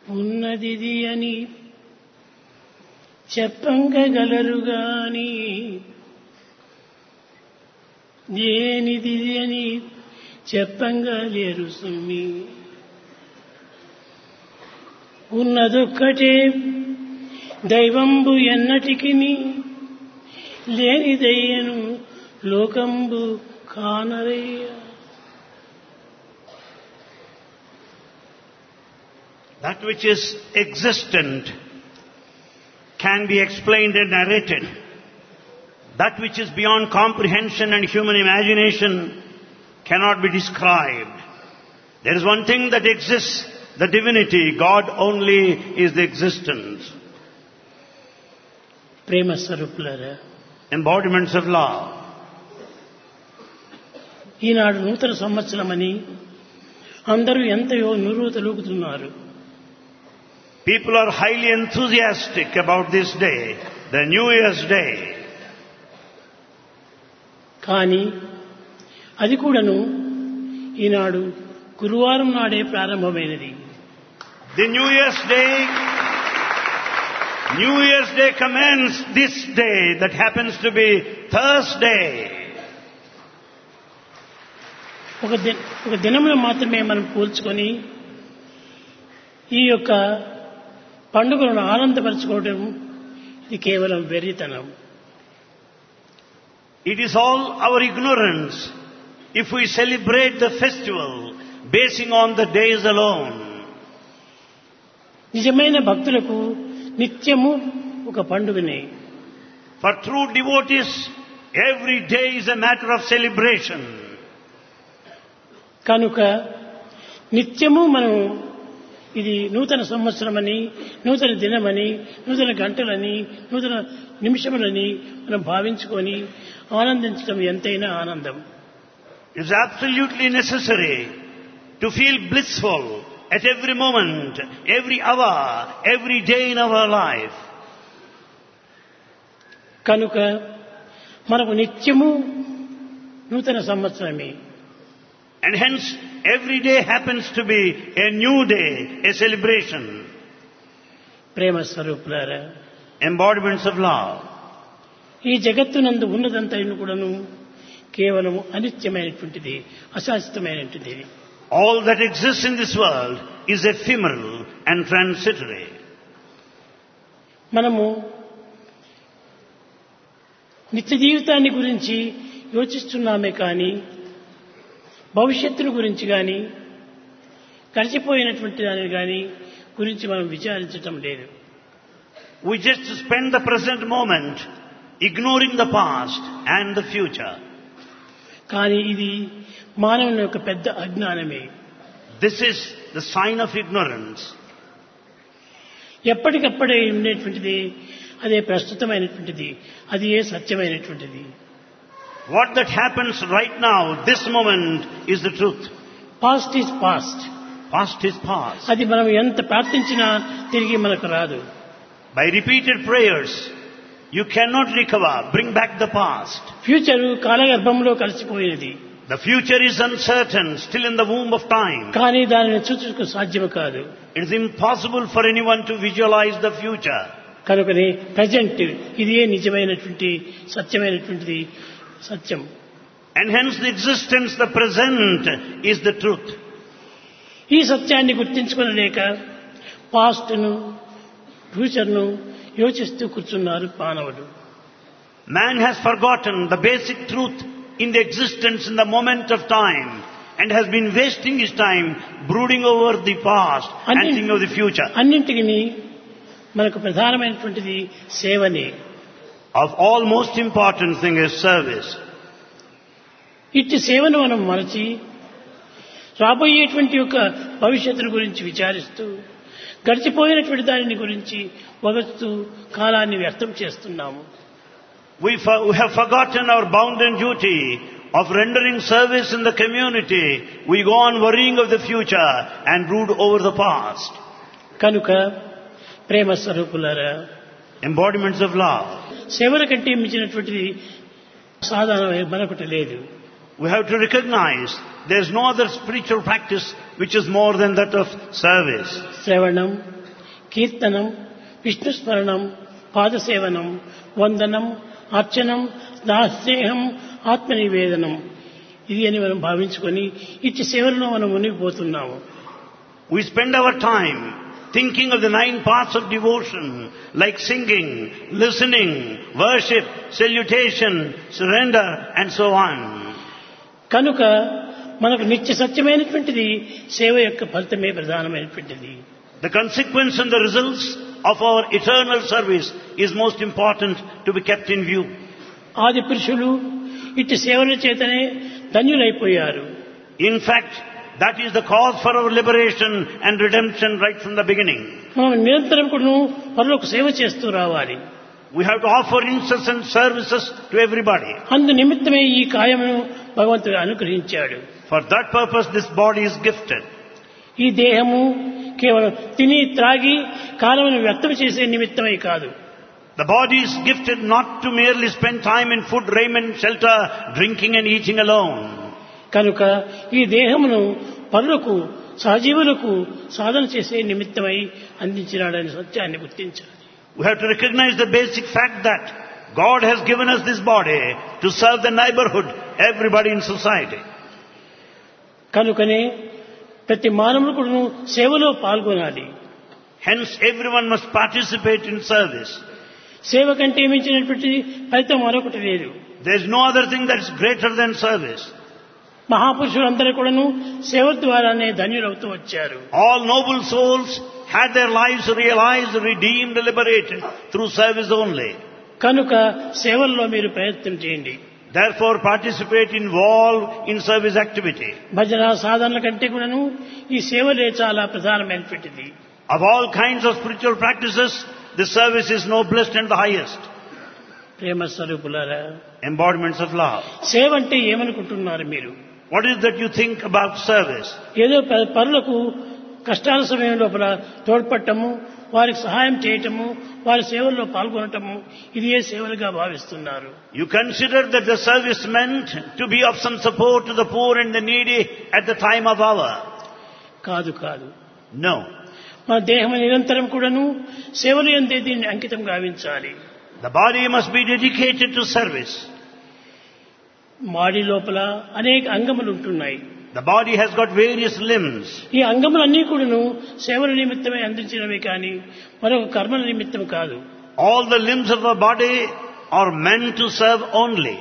ఉన్నదిది అని చెప్పంగగలరు గాని దేనిది అని చెప్పంగా లేరు సుమ్మి ఉన్నదొక్కటే దైవంబు ఎన్నటికి లేనిదయ్యను లోకంబు కానరయ్య That which is existent can be explained and narrated. That which is beyond comprehension and human imagination cannot be described. There is one thing that exists, the divinity. God only is the existence. ప్రేమ స్వరూపులారా Embodiments of love. ఈనాడు నూతన సంవత్సరమని అందరూ ఎంతయో నిరూతలూగుతున్నారు People are highly enthusiastic about this day, the New Year's Day. కానీ అది కూడాను ఈనాడు గురువారం నాడే ప్రారంభమైనది The New Year's Day, New Year's Day commences this day that happens to be Thursday. ఒక ది ఒక దినమును మాత్రమే మనం పోల్చుకొని ఈ యొక్క పండుగలను ఆనందపరచుకోవడం ఇది కేవలం వెర్రితనం It is all our ignorance if we celebrate the festival basing on the days alone. నిజమైన భక్తులకు నిత్యము ఒక పండుగనే For true devotees, every day is a matter of celebration. కనుక నిత్యము మనం ఇది నూతన సంవత్సరమని నూతన దినమని నూతన గంటలని నూతన నిమిషములని మనం భావించుకొని ఆనందించడం ఎంతైనా ఆనందం It is absolutely necessary to feel blissful at every moment, every hour, every day in our life. కనుక మనకు నిత్యము నూతన సంవత్సరమే And hence, every day happens to be a new day, a celebration, ప్రేమ స్వరూపులారా embodiments of love. ఈ జగత్తునందు ఉన్నదంతైన కూడాను కేవలం అనిత్యమైనటువంటిది అశాశ్వతమైనటువంటిది All that exists in this world is ephemeral and transitory. మనము నిత్య జీవితాన్ని గురించి యోచిస్తున్నామే కానీ భవిష్యత్తును గురించి కానీ గడిచిపోయినటువంటి దానిని కానీ గురించి మనం విచారించటం లేదు We just spend the present moment ignoring the past and the future. కానీ ఇది మానవుని యొక్క పెద్ద అజ్ఞానమే This is the sign of ignorance. ఎప్పటికప్పుడే ఉండేటువంటిది అదే ప్రస్తుతమైనటువంటిది అది ఏ సత్యమైనటువంటిది What that happens right now, this moment, is the truth. Past is past Past is past. అది మనం ఎంత ప్రార్థించినా తిరిగి మనకు రాదు By repeated prayers, you cannot recover, bring back the past. Future కాలగర్భంలో కలిసిపోయినది The future is uncertain, still in the womb of time. కానీ దానిని చూచుకు సాధ్యం కాదు It is impossible for anyone to visualize the future. కనుకనే ప్రజెంట్ ఇదే నిజమైనటువంటి సత్యమైనటువంటిది సత్యం And hence the existence, the present, is the truth. ఈ సత్యాన్ని గుర్తించుకునలేక పాస్ట్ను ఫ్యూచర్ను యోచిస్తూ కూర్చున్నారు మానవుడు Man has forgotten the basic truth in the existence in the moment of time and has been wasting his time brooding over the past and Annin- thinking of the future. అన్నింటికి మనకు ప్రధానమైనటువంటిది సేవనే Of all most important thing is service. ఇట్టి సేవను మనం మరచి రాబోయేటువంటి యొక్క భవిష్యత్తును గురించి విచారిస్తూ గడిచిపోయినటువంటి దానిని గురించి వగస్తూ కాలాన్ని వ్యర్థం చేస్తున్నాము We, for, we have forgotten our bounden duty of rendering service in the community. We go on worrying of the future and brood over the past. కనుక ప్రేమ స్వరూపులారా Embodiments of love. సేవల కంటే మించినటువంటిది సాధారణ మరొకటి లేదు We have to recognize There's no other spiritual practice which is more than that of service. శ్రవణం కీర్తనం విష్ణుస్మరణం పాదసేవనం వందనం అర్చనం దాస్నేహం ఆత్మనివేదనం ఇది అని మనం భావించుకొని ఇట్టి సేవలను మనం మునిగిపోతున్నాము We spend our time thinking of the nine paths of devotion, like singing, listening, worship, salutation, surrender, and so on. కనుక మనకు నిత్య సత్యమైనటువంటిది సేవ యొక్క ఫలితమే ప్రధానమైనటువంటిది The consequence and the results of our eternal service is most important to be kept in view. ఆది పురుషులు ఇట్టి సేవల చేతనే ధన్యులైపోయారు In fact, that is the cause for our liberation and redemption right from the beginning. మనం నిరంతరం కూడా పనులకు సేవ చేస్తూ రావాలి We have to offer incessant services to everybody. అందు నిమిత్తమే ఈ కాయమును భగవంతుడు అనుగ్రహించాడు For that purpose, this body is gifted. ఈ దేహము కేవలం తిని త్రాగి కాలమును వ్యక్తం చేసే నిమిత్తమే కాదు The body is gifted not to merely spend time in food, raiment, shelter, drinking and eating alone. కనుక ఈ దేహమును పనులకు సహజీవులకు సాధన చేసే నిమిత్తమై అందించినాడని సత్యాన్ని గుర్తించాలి We have to recognize the basic fact that God has given us this body to serve the neighborhood, everybody in society. కనుకనే ప్రతి మానవుడు కూడా సేవలో పాల్గొనాలి Hence, everyone must participate in service. సేవ కంటే మించినటువంటి ఫలితం మరొకటి లేదు There is no other thing that is greater than service. మహాపురుషులందరూ కూడాను సేవ ద్వారానే ధన్యులవుతూ వచ్చారు All noble souls had their lives realized, redeemed, liberated through service only. కనుక సేవల్లో మీరు ప్రయత్నం చేయండి Therefore, participate, involve in service activity. భజన సాధనల కంటే కూడాను ఈ సేవలే చాలా ప్రధానమైనటువంటిది Of all kinds of spiritual practices, the service is noblest and the highest. ప్రేమ స్వరూపులారా Embodiments of love. సేవ అంటే ఏమనుకుంటున్నారు మీరు What is that you think about service? ఏదో ప- పరులకు కష్టాల సమయం లోపల తోడ్పడటము వారికి సహాయం చేయటము వారి సేవల్లో పాల్గొనటము ఇది ఏ సేవలుగా భావిస్తున్నారు You consider that the service meant to be of some support to the poor and the needy at the time of hour. కాదు కాదు No. మన దేహం నిరంతరం కూడాను సేవలు ఎందే దీన్ని అంకితం గావించాలి The body must be dedicated to service. మాడి లోపల అనేక అంగములు ఉంటున్నాయి The body has got various limbs. ఈ అంగములన్నీ కూడాను సేవల నిమిత్తమే అందించినవి కానీ మరొక కర్మల నిమిత్తం కాదు All the limbs of the body are meant to serve only.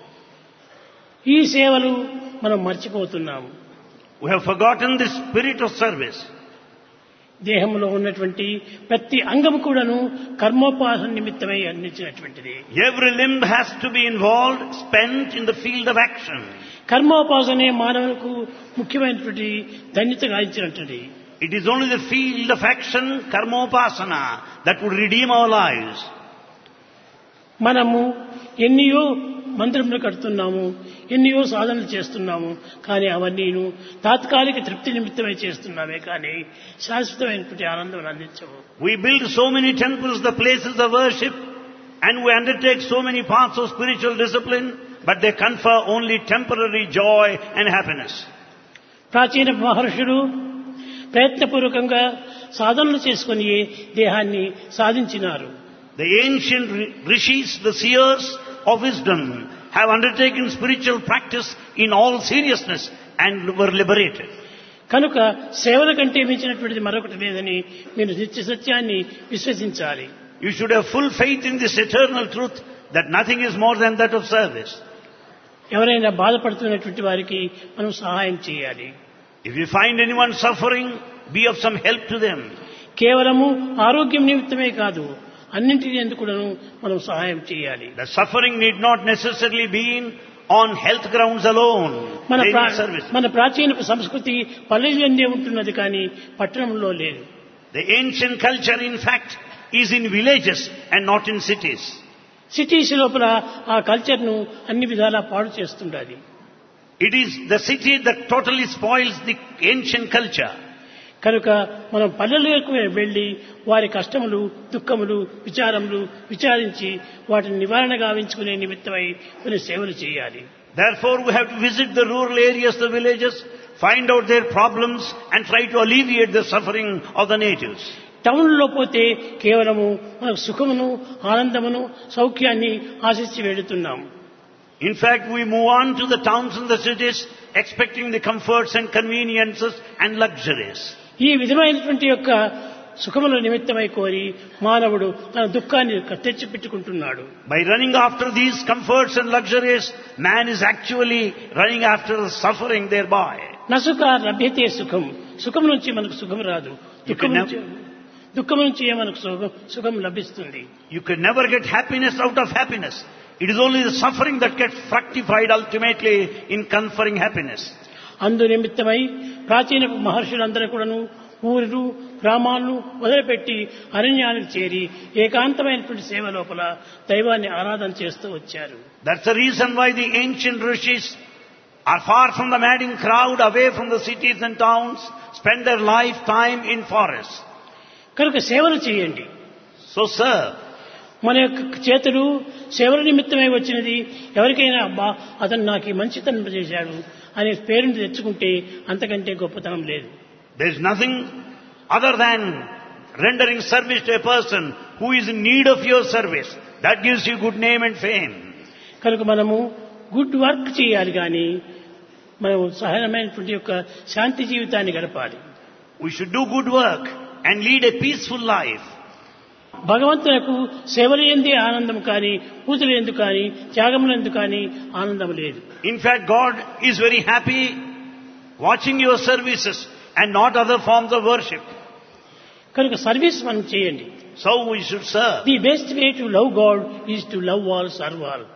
ఈ సేవలు మనం మర్చిపోతున్నాము We have forgotten the spirit of service. దేహంలో ఉన్నటువంటి ప్రతి అంగము కూడాను కర్మోపాసన నిమిత్తమై అందించినటువంటిది Every limb has to be involved, spent in the field of action. కర్మోపాసనే మానవులకు ముఖ్యమైనటువంటి ధన్యత గాయించినటువంటిది It is only the field of action, karmopasana, that would redeem our lives. మనము ఎన్నియో మందిరములు కడుతున్నాము ఎన్నియో సాధనలు చేస్తున్నాము కానీ అవన్నీను తాత్కాలిక తృప్తి నిమిత్తమై చేస్తున్నామే కానీ శాశ్వతమైనటువంటి ఆనందం అందించవు We build so many temples, the places of worship, and we undertake so many paths of spiritual discipline, but they confer only temporary joy and happiness. ప్రాచీన మహర్షులు ప్రయత్నపూర్వకంగా సాధనలు చేసుకుని దేహాన్ని సాధించినారు The ancient ri- rishis, the seers of wisdom, have undertaken spiritual practice in all seriousness and were liberated. కనుక సేవల కంటే మించినటువంటిది మరొకటి లేదని మీరు నిత్య సత్యాన్ని విశ్వసించాలి You should have full faith in this eternal truth that nothing is more than that of service. ఎవరైనా బాధపడుతున్నటువంటి వారికి మనం సహాయం చేయాలి If you find anyone suffering, be of some help to them. కేవలము ఆరోగ్యం నిమిత్తమే కాదు అన్నింటినీ ఎందుకు కూడాను మనం సహాయం చేయాలి The suffering need not necessarily be in on health grounds alone. మన They ప్రా- need service. మన ప్రాచీన సంస్కృతి పల్లెలందే ఉంటున్నది కానీ పట్టణంలో లేదు The ancient culture, in fact, is in villages and not in cities. Cities లోపల ఆ కల్చర్ను అన్ని విధాలా పాడు చేస్తుండాలి It is the city that totally spoils the ancient culture. కనుక మనం పల్లెలకు వెళ్ళి వారి కష్టములు దుఃఖములు విచారములు విచారించి వాటిని నివారణ గావించుకునే నిమిత్తమై కొన్ని సేవలు చేయాలి Therefore, we have to visit the rural areas, the villages, find out their problems and try to alleviate the suffering of the natives. టౌన్లో పోతే కేవలము మనకు సుఖమును ఆనందమును సౌఖ్యాన్ని ఆశించి వెళుతున్నాం In fact, we move on to the towns and the cities expecting the comforts and conveniences and luxuries. ఈ విధమైనటువంటి యొక్క సుఖముల నిమిత్తమై కోరి మానవుడు తన దుఃఖాన్ని తెచ్చిపెట్టుకుంటున్నాడు By running after these comforts and luxuries, man is actually running after the suffering thereby. నసుక లభ్యతే సుఖం సుఖం నుంచి మనకు సుఖం రాదు దుఃఖం can నుంచి దుఃఖం నుంచి మనకు సుఖం సుఖం లభిస్తుంది You can never get happiness out of happiness. It is only the suffering that gets fructified ultimately in conferring happiness. అందు నిమిత్తమై ప్రాచీన మహర్షులందరూ కూడాను ఊరు గ్రామాలను వదిలిపెట్టి అరణ్యానికి చేరి ఏకాంతమైనటువంటి సేవ లోపల దైవాన్ని ఆరాధన చేస్తూ వచ్చారు That's the reason why the ancient rishis are far from the madding crowd, away from the cities and towns, spend their lifetime in forests. కనుక సేవలు చేయండి So, sir, మన యొక్క చేతులు సేవల నిమిత్తమై వచ్చినది ఎవరికైనా అబ్బా అతను నాకు ఈ మంచితనం చేశాడు అనే పేరుని తెచ్చుకుంటే అంతకంటే గొప్పతనం లేదు there is nothing other than rendering service to a person who is in need of your service. That gives you good name and fame. కనుక మనము గుడ్ వర్క్ చేయాలి కానీ మనం సహజమైనటువంటి యొక్క శాంతి జీవితాన్ని గడపాలి We should do good work and lead a peaceful life. భగవంతునకు సేవలు ఎందే ఆనందం కానీ పూజలు ఎందుకు కానీ త్యాగములు ఎందుకు కానీ ఆనందం లేదు In fact, God is very happy watching your services and not other forms of worship. కనుక సర్వీస్ మనం చేయండి So we should serve. The best way to love God is to love all serve all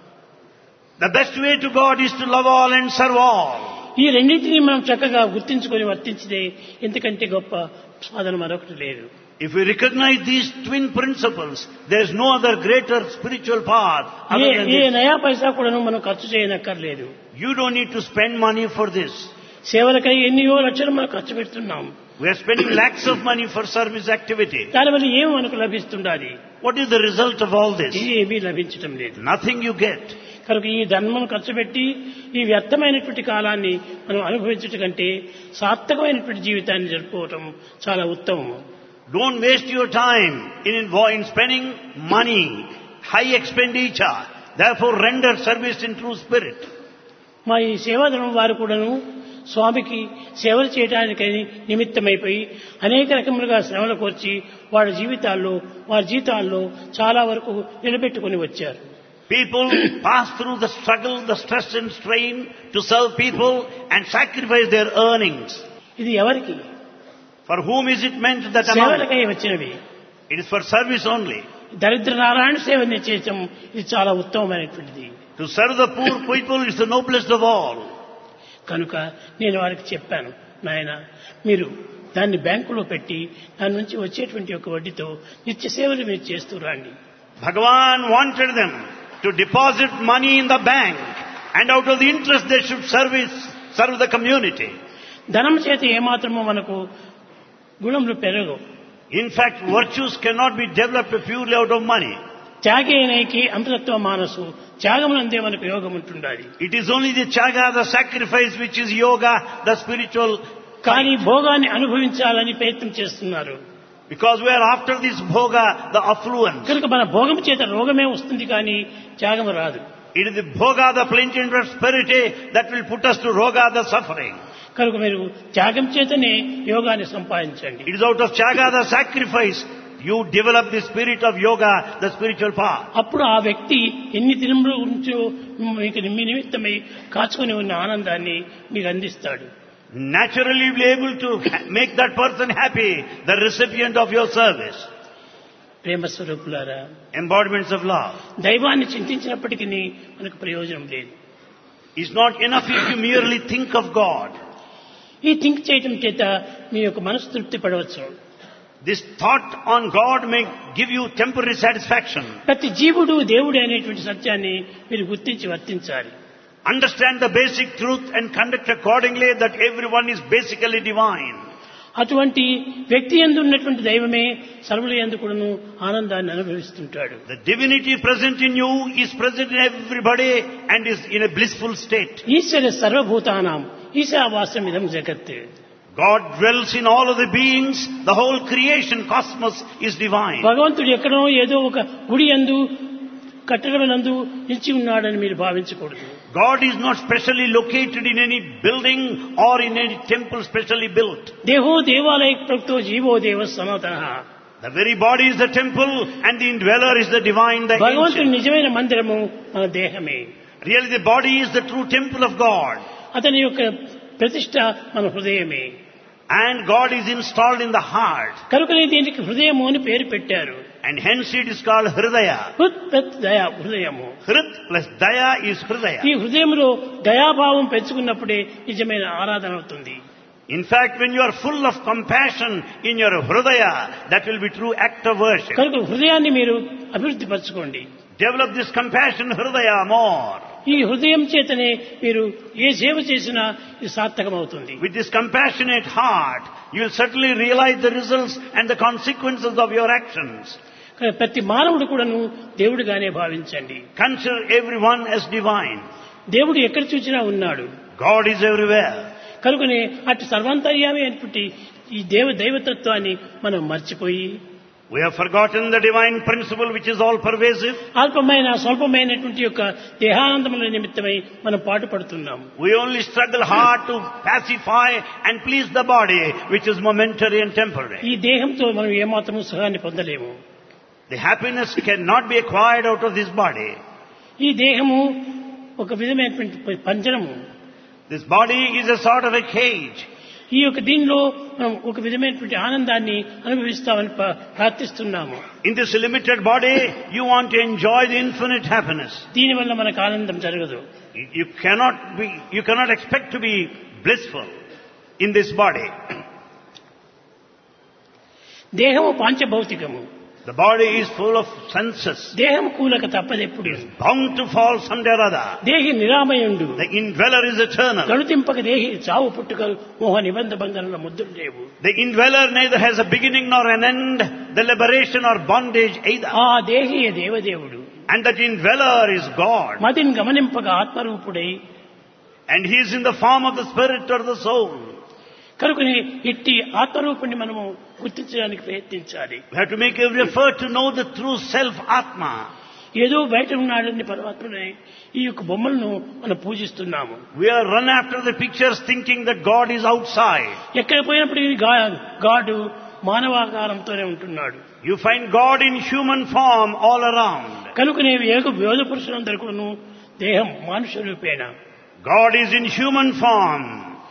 The best way to God is to love all and serve all. ఈ రెండింటినీ మనం చక్కగా గుర్తించుకొని వర్తించితే ఎంతకంటే గొప్ప సాధన మరొకటి లేదు If we recognize these twin principles, there is no other greater spiritual path A other than A this. నయా పైసా కూడాను మనం ఖర్చు చేయనక్కర్లేదు You don't need to spend money for this. సేవలకై ఎన్నో లక్షలు మనం ఖర్చు పెడుతున్నాం We are spending lakhs of money for service activity. దానివల్ల ఏమి మనకు లభిస్తుండాలి What is the result of all this? ఏమీ లభించటం లేదు Nothing you get. కనుక ఈ ధర్మం ఖర్చు పెట్టి ఈ వ్యర్థమైనటువంటి కాలాన్ని మనం అనుభవించటం కంటే సార్థకమైనటువంటి జీవితాన్ని జరుపుకోవటం చాలా ఉత్తమం Don't waste your time in, invo- in spending money, high expenditure. Therefore, render service in true spirit. మా ఈ సేవాధర్మం వారు కూడాను స్వామికి సేవలు చేయడానికని నిమిత్తమైపోయి అనేక రకములుగా శ్రమలు కోర్చి వాళ్ళ జీవితాల్లో వారి జీవితాల్లో చాలా వరకు నిలబెట్టుకుని వచ్చారు People pass through the struggle, the stress and strain to serve people and sacrifice their earnings. ఇది ఎవరికి For whom is it meant that amount? సేవలకై వచ్చినవి It is for service only. దరిద్ర నారాయణ సేవ చేయటం ఇది చాలా ఉత్తమమైనటువంటిది To serve the poor people is the noblest of all. కనుక నేను వారికి చెప్పాను నాయన మీరు దాన్ని బ్యాంకులో పెట్టి దాని నుంచి వచ్చేటువంటి ఒక వడ్డీతో నిత్య సేవలు మీరు చేస్తూ రండి Bhagavan wanted them to deposit money in the bank and out of the interest they should service, serve the community. ధనం చేత ఏమాత్రమో మనకు గుణములు పెరగవు In fact, virtues cannot be developed purely out of money. త్యాగేనైకి అమృతత్వ మానసు త్యాగమునందే మనకు యోగం ఉంటుండాలి It is only the chaga, the sacrifice, which is yoga, the spiritual. కానీ భోగాన్ని అనుభవించాలని ప్రయత్నం చేస్తున్నారు Because we are after this bhoga, the affluence. కనుక మన భోగం చేత రోగమే వస్తుంది కానీ త్యాగం రాదు It is the bhoga, the plenty and prosperity that will put us to roga, the suffering. కనుక మీరు త్యాగం చేతనే యోగాన్ని సంపాదించండి It is out of chaga, the sacrifice, you develop the spirit of yoga, the spiritual path. అప్పుడు ఆ వ్యక్తి ఎన్ని దినముల నుంచో మీకు మీ నిమిత్తమై కాచుకొని ఉన్న ఆనందాన్ని మీకు అందిస్తాడు Naturally, you'll be able to ha- make that person happy, the recipient of your service. ప్రేమ స్వరూపులారా Embodiments of love. దైవాన్ని చింతించినప్పటికీ మనకు ప్రయోజనం లేదు It's not enough if you merely think of God. ఈ థింక్ చేయటం చేత మీ యొక్క మనసు తృప్తి పడవచ్చు This thought on God may give you temporary satisfaction. ప్రతి జీవుడు దేవుడు అనేటువంటి సత్యాన్ని మీరు గుర్తించి వర్తించాలి Understand the basic truth and conduct accordingly that everyone is basically divine. అటువంటి వ్యక్తి ఎందు ఉన్నటువంటి దైవమే సర్వుల ఎందు కూడాను ఆనందాన్ని అనుభవిస్తుంటాడు The divinity present in you is present in everybody and is in a blissful state. ఈశ్వర సర్వభూతానాం ఈశావాస్యం ఇదం జగత్ God dwells in all of the beings. The whole creation, cosmos is divine. భగవంతుడు ఎక్కడో ఏదో ఒక గుడి ఎందు కట్టడమనందు నిలిచి ఉన్నాడని మీరు భావించకూడదు God is not specially located in any building or in any temple specially built. దేహో దేవాలయ ప్రక్తో జీవో దేవ సనాతన The very body is the temple and the indweller is the divine, the భగవంతుడి ancient. నిజమైన మందిరము మన దేహమే Really the body is the true temple of God. అతని యొక్క ప్రతిష్ట మన హృదయమే And God is installed in the heart. కనుకనే దీనికి హృదయము అని పేరు పెట్టారు And hence it is called Hridaya. హృత్ ప్రత్ దయ హృదయము Hrit plus Daya is Hridaya. ఈ హృదయంలో దయాభావం పెంచుకున్నప్పుడే నిజమైన ఆరాధన అవుతుంది In fact, when you are full of compassion in your Hridaya, that will be true act of worship. కనుక హృదయాన్ని మీరు అభివృద్ధి పరచుకోండి Develop this compassion Hridaya more. ఈ హృదయం చేతనే మీరు ఏ సేవ చేసినా ఇది సార్థకమవుతుంది With this compassionate heart, you will certainly realize the results and the consequences of your actions. కనుక ప్రతి మానవుడు కూడాను దేవుడిగానే భావించండి Consider everyone as divine. దేవుడు ఎక్కడ చూసినా ఉన్నాడు God is everywhere. కనుకనే అటు సర్వాంతర్యామి అనేటువంటి ఈ దేవ దైవతత్వాన్ని మనం మర్చిపోయి We have forgotten the divine principle which is all pervasive. అల్పమైన స్వల్పమైనటువంటి యొక్క దేహానందముల నిమిత్తమై మనం పాటుపడుతున్నాం We only struggle hard to pacify and please the body, which is momentary and temporary. ఈ దేహంతో మనం ఏమాత్రము సుఖాన్ని పొందలేము The happiness cannot be acquired out of this body. ఈ దేహము ఒక విధమైనటువంటి పంజరము This body is a sort of a cage. ఈ యొక్క దీనిలో మనం ఒక విధమైనటువంటి ఆనందాన్ని అనుభవిస్తామని ప- ప్రార్థిస్తున్నాము In this limited body, you want to enjoy the infinite happiness. దీనివల్ల మనకు ఆనందం జరగదు You you cannot be, you cannot expect to be blissful in this body. దేహము పాంచభౌతికము The body is full of senses, దేహం కూలక తప్పదెప్పుడు bound to fall someday or other. దేహి నిరామయుండు The indweller is eternal. గణుతింపక దేహి చావు పుట్టుకలు మోహ నిబంధ బంధనల ముద్దులు లేవు The indweller neither has a beginning nor an end, the liberation or bondage either. ఆ దేహి దేవదేవుడు And that indweller is God. మదిని గమనింపక ఆత్మరూపుడై And he is in the form of the spirit or the soul. కనుకని ఇట్టి ఆత్మరూపుణ్ణి మనము గుర్తించడానికి ప్రయత్నించాలి We have to make every effort to know the true self, Atma. ఏదో బయట ఉన్నాడని పరమాత్మనే ఈ యొక్క బొమ్మలను మనం పూజిస్తున్నాము We are run after the pictures thinking that God is outside. ఎక్కడ పోయినప్పటికీ గా- గాడు మానవాకారంతోనే ఉంటున్నాడు You find God in human form all around. కనుకనే ఏక యోధ పురుషులందరూ కూడాను దేహం మానుష రూపేణ God is in human form.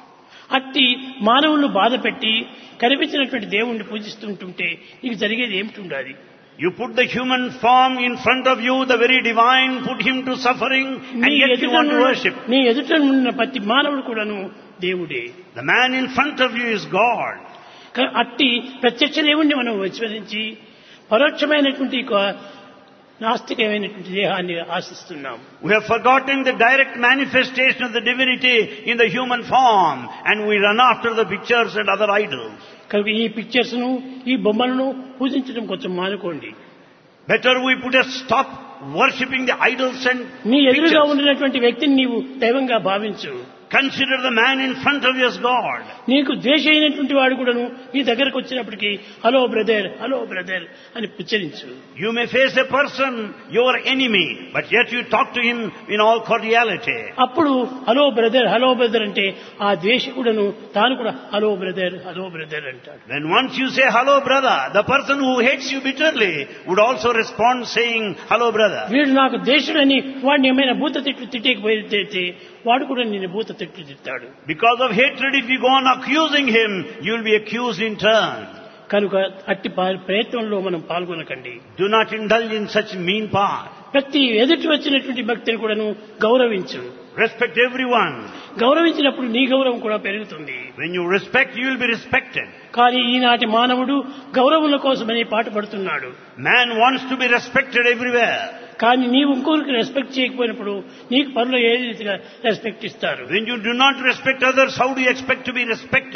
అట్టి మానవులను బాధ పెట్టి కనిపించినటువంటి దేవుణ్ణి పూజిస్తుంటుంటే నీకు జరిగేది ఏమిటి ఉండాలి You put the human form in front of you, the very divine, put him to suffering, and నీ yet you ఎదుట want to ఉన్న- worship. నీ ఎదుట ఉన్న ప్రతి మానవుడు కూడాను దేవుడే The man in front of you is God. క- అట్టి ప్రత్యక్ష దేవుణ్ణి మనం విస్మరించి పరోక్షమైనటువంటి ఒక నాస్తికమైనటువంటి దేహాన్ని ఆశిస్తున్నాం We have forgotten the direct manifestation of the divinity in the human form, and we run after the pictures and other idols. కనుక ఈ పిక్చర్స్ ను ఈ బొమ్మలను పూజించడం కొంచెం మానుకోండి Better we put a stop worshipping the idols and నీ ఎదురుగా pictures. ఉండినటువంటి వ్యక్తిని నీవు దైవంగా భావించు Consider the man in front of you as God. నీకు ద్వేష అయినటువంటి వాడు కూడాను నీ దగ్గరకు వచ్చినప్పటికీ హలో బ్రదర్ హలో బ్రదర్ అని ఉచ్చరించు You may face a person, your enemy, but yet you talk to him in all cordiality. అప్పుడు హలో బ్రదర్ హలో బ్రదర్ అంటే ఆ ద్వేషకుడను తాను కూడా హలో బ్రదర్ హలో బ్రదర్ అంటాడు Then once you say hello brother, the person who hates you bitterly would also respond saying hello brother. వీడు నాకు దేశుడని వాడిని ఏమైనా భూత తిట్లు తిట్టేకపోతే వాడు కూడా నేను భూత తిట్లు తిట్టాడు Because of hatred, if you go on accusing him, you will be accused in turn. కనుక అట్టి పా- ప్రయత్నంలో మనం పాల్గొనకండి Do not indulge in such mean path. ప్రతి ఎదుటి వచ్చినటువంటి భక్తిని కూడాను గౌరవించు Respect everyone. గౌరవించినప్పుడు నీ గౌరవం కూడా పెరుగుతుంది When you respect, you will be respected. కానీ ఈనాటి మానవుడు గౌరవముల కోసమని పాటుపడుతున్నాడు Man wants to be respected everywhere. కానీ నీవు ఇంకొకరికి రెస్పెక్ట్ చేయకపోయినప్పుడు నీకు పనులు ఏ రీతిగా రెస్పెక్ట్ ఇస్తారు When you do not respect others, how do you expect to be respected?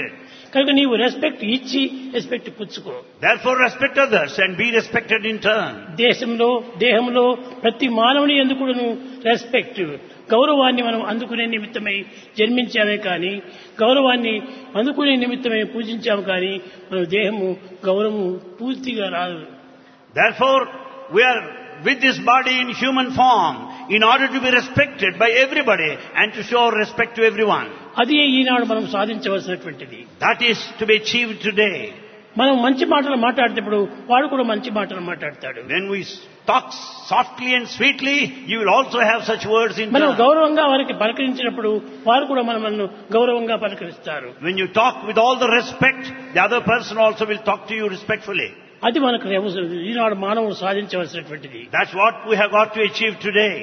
కనుక నీవు రెస్పెక్ట్ ఇచ్చి రెస్పెక్ట్ పుచ్చుకో Therefore respect others and be respected in turn. దేశంలో దేహంలో ప్రతి మానవుని ఎందుకును రెస్పెక్ట్ గౌరవాన్ని మనం అందుకునే నిమిత్తమై జన్మించామే కానీ గౌరవాన్ని అందుకునే నిమిత్తమై పూజించాము కానీ మన దేహము గౌరవము పూర్తిగా రాదు Therefore we are with this body in human form in order to be respected by everybody and to show respect to everyone. అది ఈనాడు మనం సాధించవలసినటువంటిది That is to be achieved today. మనం మంచి మాటలు మాట్లాడేటప్పుడు వాడు కూడా మంచి మాటలు మాట్లాడతాడు When we talk softly and sweetly, you will also have such words in మనం turn. గౌరవంగా వారికి పలకరించినప్పుడు వారు కూడా మనల్ని గౌరవంగా పలకరిస్తారు When you talk with all the respect, the other person also will talk to you respectfully. అది మనకు అవసరం. ఈనాడు మానవుడు సాధించవలసినటువంటిది That's what we have got to achieve today.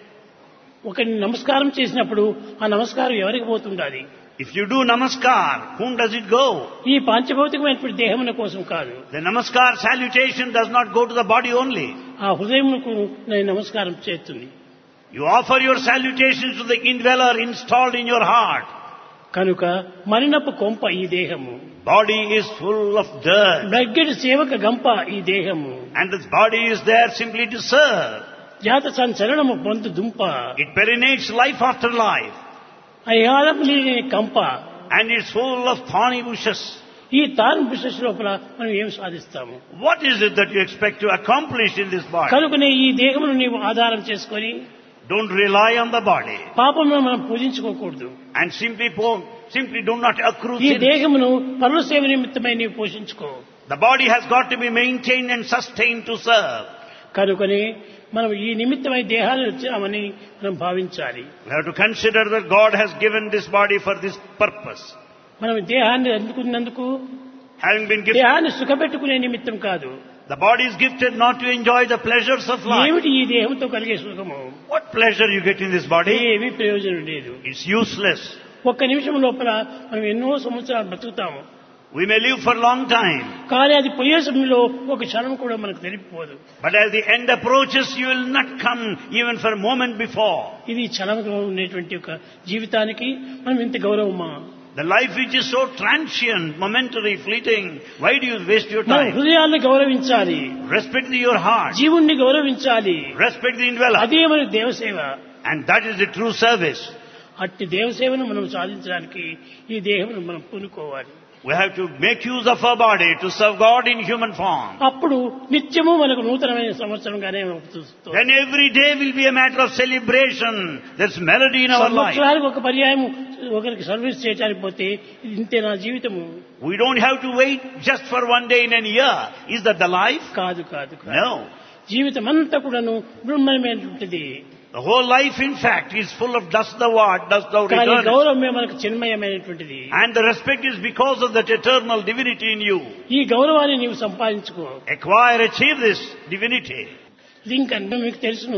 ఒకరిని నమస్కారం చేసినప్పుడు ఆ నమస్కారం ఎవరికి పోతుండాలి If you do namaskar, whom does it go? ఈ పాంచభౌతికమైనటువంటి దేహముల కోసం కాదు The namaskar salutation does not go to the body only. ఆ హృదయములకు నేను నమస్కారం చేస్తుంది You offer your salutations to the indweller installed in your heart. కనుక మరినప్పు కొంప ఈ దేహము Body is full of dirt. దగ్గర సేవక గంప ఈ దేహము And this body is there simply to serve. జాత సంచలనము పొందు దుంప It perinates life after life. అయాలం లేని కంప And it's full of thorny bushes. ఈ తాను బిషస్ లోపల మనం ఏం సాధిస్తాము What is it that you expect to accomplish in this body? కనుకనే ఈ దేహమును నీవు ఆధారం చేసుకొని Don't rely on the body. పాపమును మనం పూజించుకోకూడదు And simply, po- simply do not accrue ఈ sin. దేహమును పరుల సేవ నిమిత్తమై నీవు పోషించుకో The body has got to be maintained and sustained to serve. కనుకని మనం ఈ నిమిత్తమై దేహాన్ని వచ్చామని మనం భావించాలి We have to consider that God has given this body for this purpose. మనం దేహాన్ని అందుకున్నందుకు Having been gifted, దేహాన్ని సుఖపెట్టుకునే నిమిత్తం కాదు the body is gifted not to enjoy the pleasures of life. ఏమిటి ఈ దేహంతో కలిగే సుఖము What pleasure you get in this body? ఏమీ ప్రయోజనం లేదు It's useless. ఒక్క నిమిషం లోపల మనం ఎన్నో సంవత్సరాలు బతుకుతాము We may live for a long time, కానీ అది పోయే సమయంలో ఒక క్షణం కూడా మనకు తెలిపిపోదు but as the end approaches, you will not come even for a moment before. ఇది క్షణంగా ఉండేటువంటి ఒక జీవితానికి మనం ఇంత గౌరవమా The life which is so transient, momentary, fleeting, why do you waste your మన time? హృదయాన్ని గౌరవించాలి Respect your heart. జీవుణ్ణి గౌరవించాలి Respect the indweller. అదే మన దేవసేవ And that is the true service. అట్టి దేవసేవను మనం సాధించడానికి ఈ దేహమును మనం పూనుకోవాలి We have to make use of our body to serve God in human form. అప్పుడు నిత్యము మనకు నూతనమైన సంవత్సరంగానే మనకు చూస్తుంది Then every day will be a matter of celebration. There's melody in our life. సంవత్సరానికి ఒక పర్యాయం ఒకరికి సర్వీస్ చేయడానికి పోతే ఇది ఇంతే నా జీవితము We don't have to wait just for one day in a year. Is that the life? కాదు కాదు కాదు No. జీవితం అంతా కూడాను బ్రహ్మమైనటువంటిది The whole life, in fact, is full of dust the what, dust thou కానీ return. గౌరవమే మనకు చిన్మయమైనటువంటిది And the respect is because of that eternal divinity in you. ఈ గౌరవాన్ని నీవు సంపాదించుకో Acquire, achieve this divinity. Lincoln మీకు తెలుసును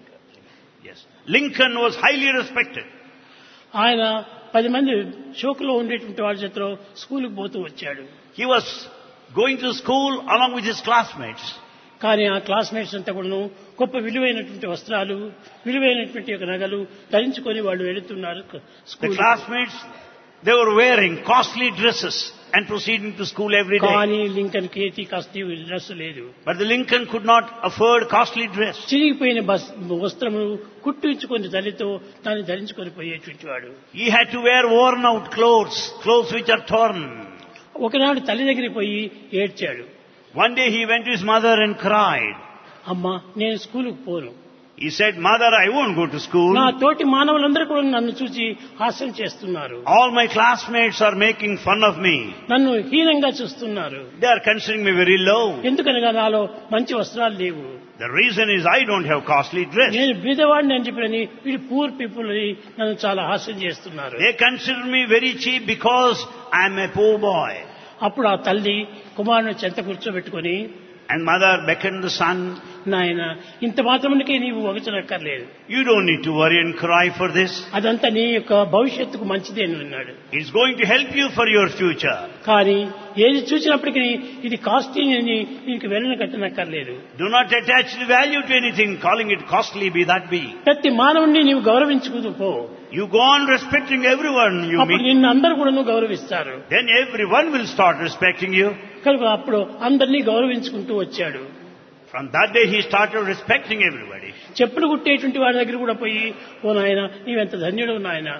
Yes. Lincoln was highly respected. ఆయన పది మంది షోకులో ఉండేటువంటి వాళ్ళ చేతిలో స్కూల్కి పోతూ వచ్చాడు He was going to school along with his classmates. కానీ ఆ క్లాస్మేట్స్ అంతా కూడాను గొప్ప విలువైనటువంటి వస్త్రాలు విలువైనటువంటి యొక్క నగలు ధరించుకొని వాళ్ళు వెళుతున్నారు The school classmates, they were wearing costly dresses and proceeding to school every day. కానీ లింకన్ కేతి కస్తి డ్రెస్ లేదు But the Lincoln could not afford costly dress. చిరిగిపోయిన బస్ వస్త్రములు కుట్టించుకొని తల్లితో దాన్ని ధరించుకొని పోయేటువంటి వాడు He had to wear worn out clothes, clothes which are torn. ఒకనాడు తల్లి దగ్గరికి పోయి ఏడ్చాడు One day he went to his mother and cried. అమ్మా నేను స్కూలుకు పోను He said, Mother, I won't go to school. నా తోటి మానవులందరూ కూడా నన్ను చూసి హాస్యం చేస్తున్నారు All my classmates are making fun of me. నన్ను హీనంగా చూస్తున్నారు They are considering me very low. ఎందుకనగా నాలో మంచి వస్త్రాలు లేవు The reason is I don't have costly dress. నేను బీదవాడిని అని చెప్పని వీళ్ళు పూర్ పీపుల్ అని నన్ను చాలా హాస్యం చేస్తున్నారు They consider me very cheap because I am a poor boy. అప్పుడు ఆ తల్లి కుమారుని చెంత కూర్చోబెట్టుకొని And mother beckoned the son నాయన ఇంత మాత్రమునికే నీవు వగచనక్కర్లేదు You don't need to worry and cry for this. అదంతా నీ యొక్క భవిష్యత్తుకు మంచిదే అని అన్నాడు It's going to help you for your future. కానీ ఏది చూసినప్పటికీ ఇది కాస్ట్లీ అని నీకు వెళ్ళని కట్టనక్కర్లేదు Do not attach the value to anything, calling it costly, be that be. ప్రతి మానవుణ్ణి నీవు గౌరవించుకుంటూ పో You go on respecting everyone you అప్పుడు meet. నిన్ను అందరూ కూడా గౌరవిస్తారు Then everyone will start respecting you. కనుక అప్పుడు అందరినీ గౌరవించుకుంటూ వచ్చాడు From that day he started respecting everybody. చెప్పులు కుట్టేటువంటి వాడి దగ్గర కూడా పోయి ఓ నాయన నీవెంత ధన్యుడు నాయన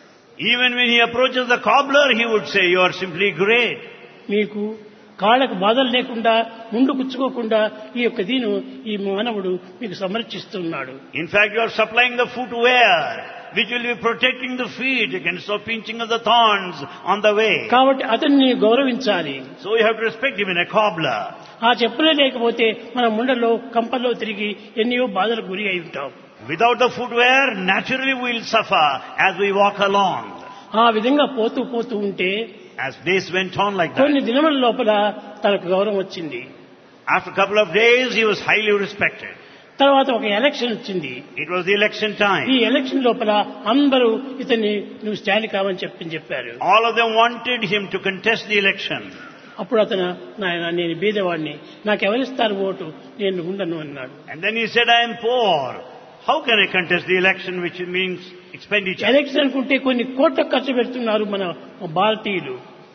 Even when he approaches the cobbler, he would say, you are simply great. మీకు కాళ్ళకు బాధలు లేకుండా ముందు కుచ్చుకోకుండా ఈ యొక్క దీను ఈ మానవుడు మీకు సమర్చిస్తున్నాడు In fact, you are supplying the footwear, which will be protecting the feet against the pinching of the thorns on the way. కాబట్టి అతన్ని గౌరవించాలి So you have to respect him in a cobbler. ఆ చెప్పులే లేకపోతే మన ముండలో కంపల్లో తిరిగి ఎన్నో బాధలకు గురి అయి ఉంటాం Without the footwear, naturally we will suffer as we walk along. ఆ విధంగా పోతూ పోతూ ఉంటే As days went on like that. కొన్ని దినముల లోపల తనకు గౌరవం వచ్చింది After a couple of days, he was highly respected. తర్వాత ఒక ఎలక్షన్ వచ్చింది It was the election ఈ time. ఎలక్షన్ లోపల అందరూ ఇతన్ని నువ్వు స్టాండ్ కావని చెప్పి చెప్పారు All of them wanted him to contest the election. అప్పుడు అతను నాయన నేను బీదవాడిని నాకు ఎవరిస్తారు ఓటు నేను ఉండను అన్నాడు And then he said, I am poor. How can I contest the election, which means expenditure? Election అనుకుంటే కొన్ని కోట్ల ఖర్చు పెడుతున్నారు మన భారతీయులు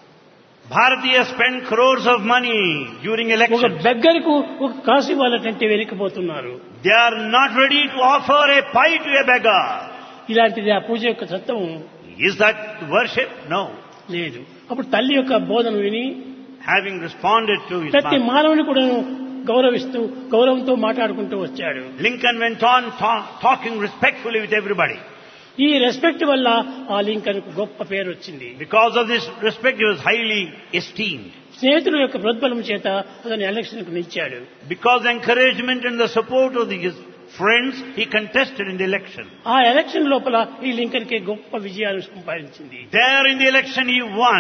Bharatiya spent crores of money during ఒక elections. దగ్గరకు ఒక కాసు ఇవ్వాలంటే వెనక్కిపోతున్నారు They are not ready to offer a pie to a beggar. ఇలాంటిది ఆ పూజ యొక్క తత్వం Is that worship? No. లేదు అప్పుడు తల్లి యొక్క బోధన విని Having responded to his ప్రతి mother, మానవుని కూడా గౌరవిస్తూ గౌరవంతో మాట్లాడుకుంటూ వచ్చాడు Lincoln went on ta- talking respectfully with everybody. ఈ రెస్పెక్ట్ వల్ల ఆ లింకన్ గొప్ప పేరు వచ్చింది Because of this respect, he was highly esteemed. స్నేహితుల యొక్క ప్రోద్బలం చేత అతను ఎలక్షన్ కు నిలిచాడు Because encouragement and the support of his friends, he contested in the election. ఆ ఎలక్షన్ లోపల ఈ లింకన్ కి గొప్ప విజయాలు సంపాదించింది There in the election, he won.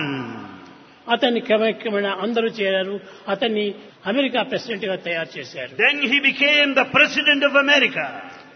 అతన్ని క్రమక్రమేణా అందరూ చేరారు అతన్ని అమెరికా ప్రెసిడెంట్ గా తయారు చేశారు Then he became the president of America.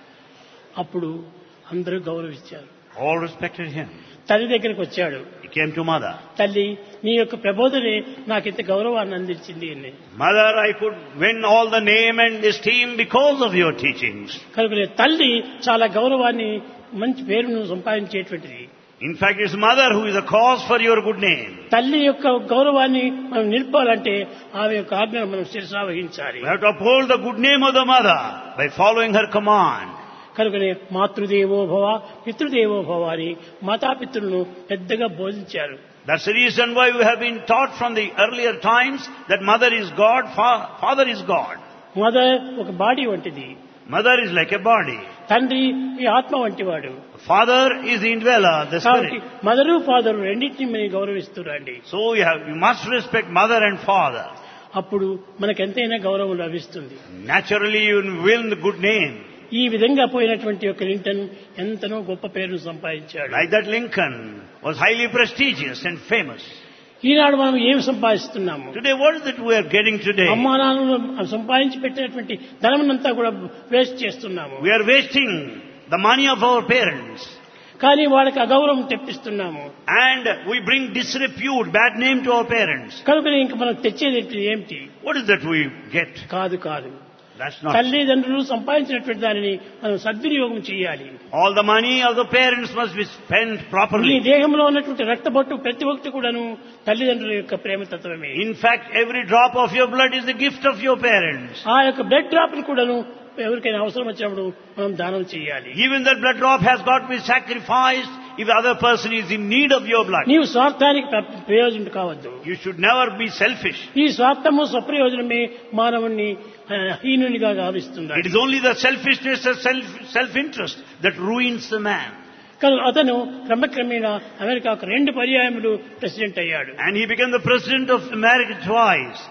అప్పుడు అందరూ గౌరవించారు All respected him. తల్లి దగ్గరికి వచ్చాడు He came to mother. తల్లి నీ యొక్క ప్రబోధనే నాకు ఇంత గౌరవాన్ని అందించింది అని Mother, I could win all the name and esteem because of your teachings. కనుక తల్లి చాలా గౌరవాన్ని మంచి పేరును సంపాదించేటువంటిది In fact, it's mother who is the cause for your good name. తల్లి యొక్క గౌరవాన్ని మనం నిలుపాలంటే ఆమె యొక్క ఆజ్ఞను మనం శిరసా వహించాలి We have to uphold the good name of the mother by following her command. కనుకనే మాతృదేవో భవ పితృదేవో భవ అని మాతాపితృలను పెద్దగా బోధించారు That's the reason why we have been taught from the earlier times that mother is God, fa- father is God. Mother ఒక body వంటిది Mother is like a body. తండ్రి ఈ ఆత్మ వంటివాడు Father is the indweller, the కాబట్టి spirit. Mother father రెండింటిని మీరు గౌరవిస్తురండి So you, have, you must respect mother and father. అప్పుడు మనకు ఎంతైనా గౌరవం లభిస్తుంది Naturally you will win the good name. ఈ విధంగా పోయినటువంటి యొక్క లింటన్ ఎంతనో గొప్ప పేరును సంపాదించాడు Like that Lincoln was highly prestigious and famous. ఈనాడు మనం ఏమి సంపాదిస్తున్నాము Today what is it we are getting today? అమ్మా నాన్నలు సంపాదించి పెట్టినటువంటి ధనమునంతా కూడా వేస్ట్ చేస్తున్నాము We are wasting the money of our parents. కానీ వాళ్ళకి అగౌరవం తెప్పిస్తున్నాము And we bring disrepute, bad name to our parents. కనుక ఇంక మనం తెచ్చేది ఏమిటి What is that we get? కాదు కాదు That's not. తల్లిదండ్రులు సంపాదించినటువంటి దానిని మనం సద్వినియోగం చేయాలి All the money of the parents must be spent ఈ properly. దేహంలో ఉన్నటువంటి రక్తబొట్టు ప్రతి ఒక్కటి కూడాను తల్లిదండ్రుల యొక్క ప్రేమతత్వమే In fact, every drop of your blood is the gift of your parents. ఆ యొక్క బ్లడ్ డ్రాప్ ని కూడాను ఎవరికైనా అవసరం వచ్చినప్పుడు మనం దానం చేయాలి Even that blood drop has got to be sacrificed if the other person is in need of your blood. నీవు స్వార్థానికి ప్ర- ప్రయోజనం కావద్దు You should never be selfish. ఈ స్వార్థము స్వప్రయోజనమే మానవుణ్ణి ఆ, హీనునిగా It గావిస్తుంది is only the selfishness and self, self-interest that ruins the man. కానీ అతను క్రమక్రమేణా అమెరికాకు రెండు పర్యాయములు ప్రెసిడెంట్ అయ్యాడు And he became the president of America twice.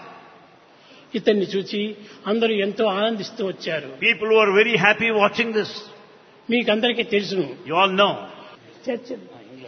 ఇతన్ని చూచి అందరూ ఎంతో ఆనందిస్తూ వచ్చారు People were very happy watching this. మీకందరికీ తెలుసును You all know. చర్చలు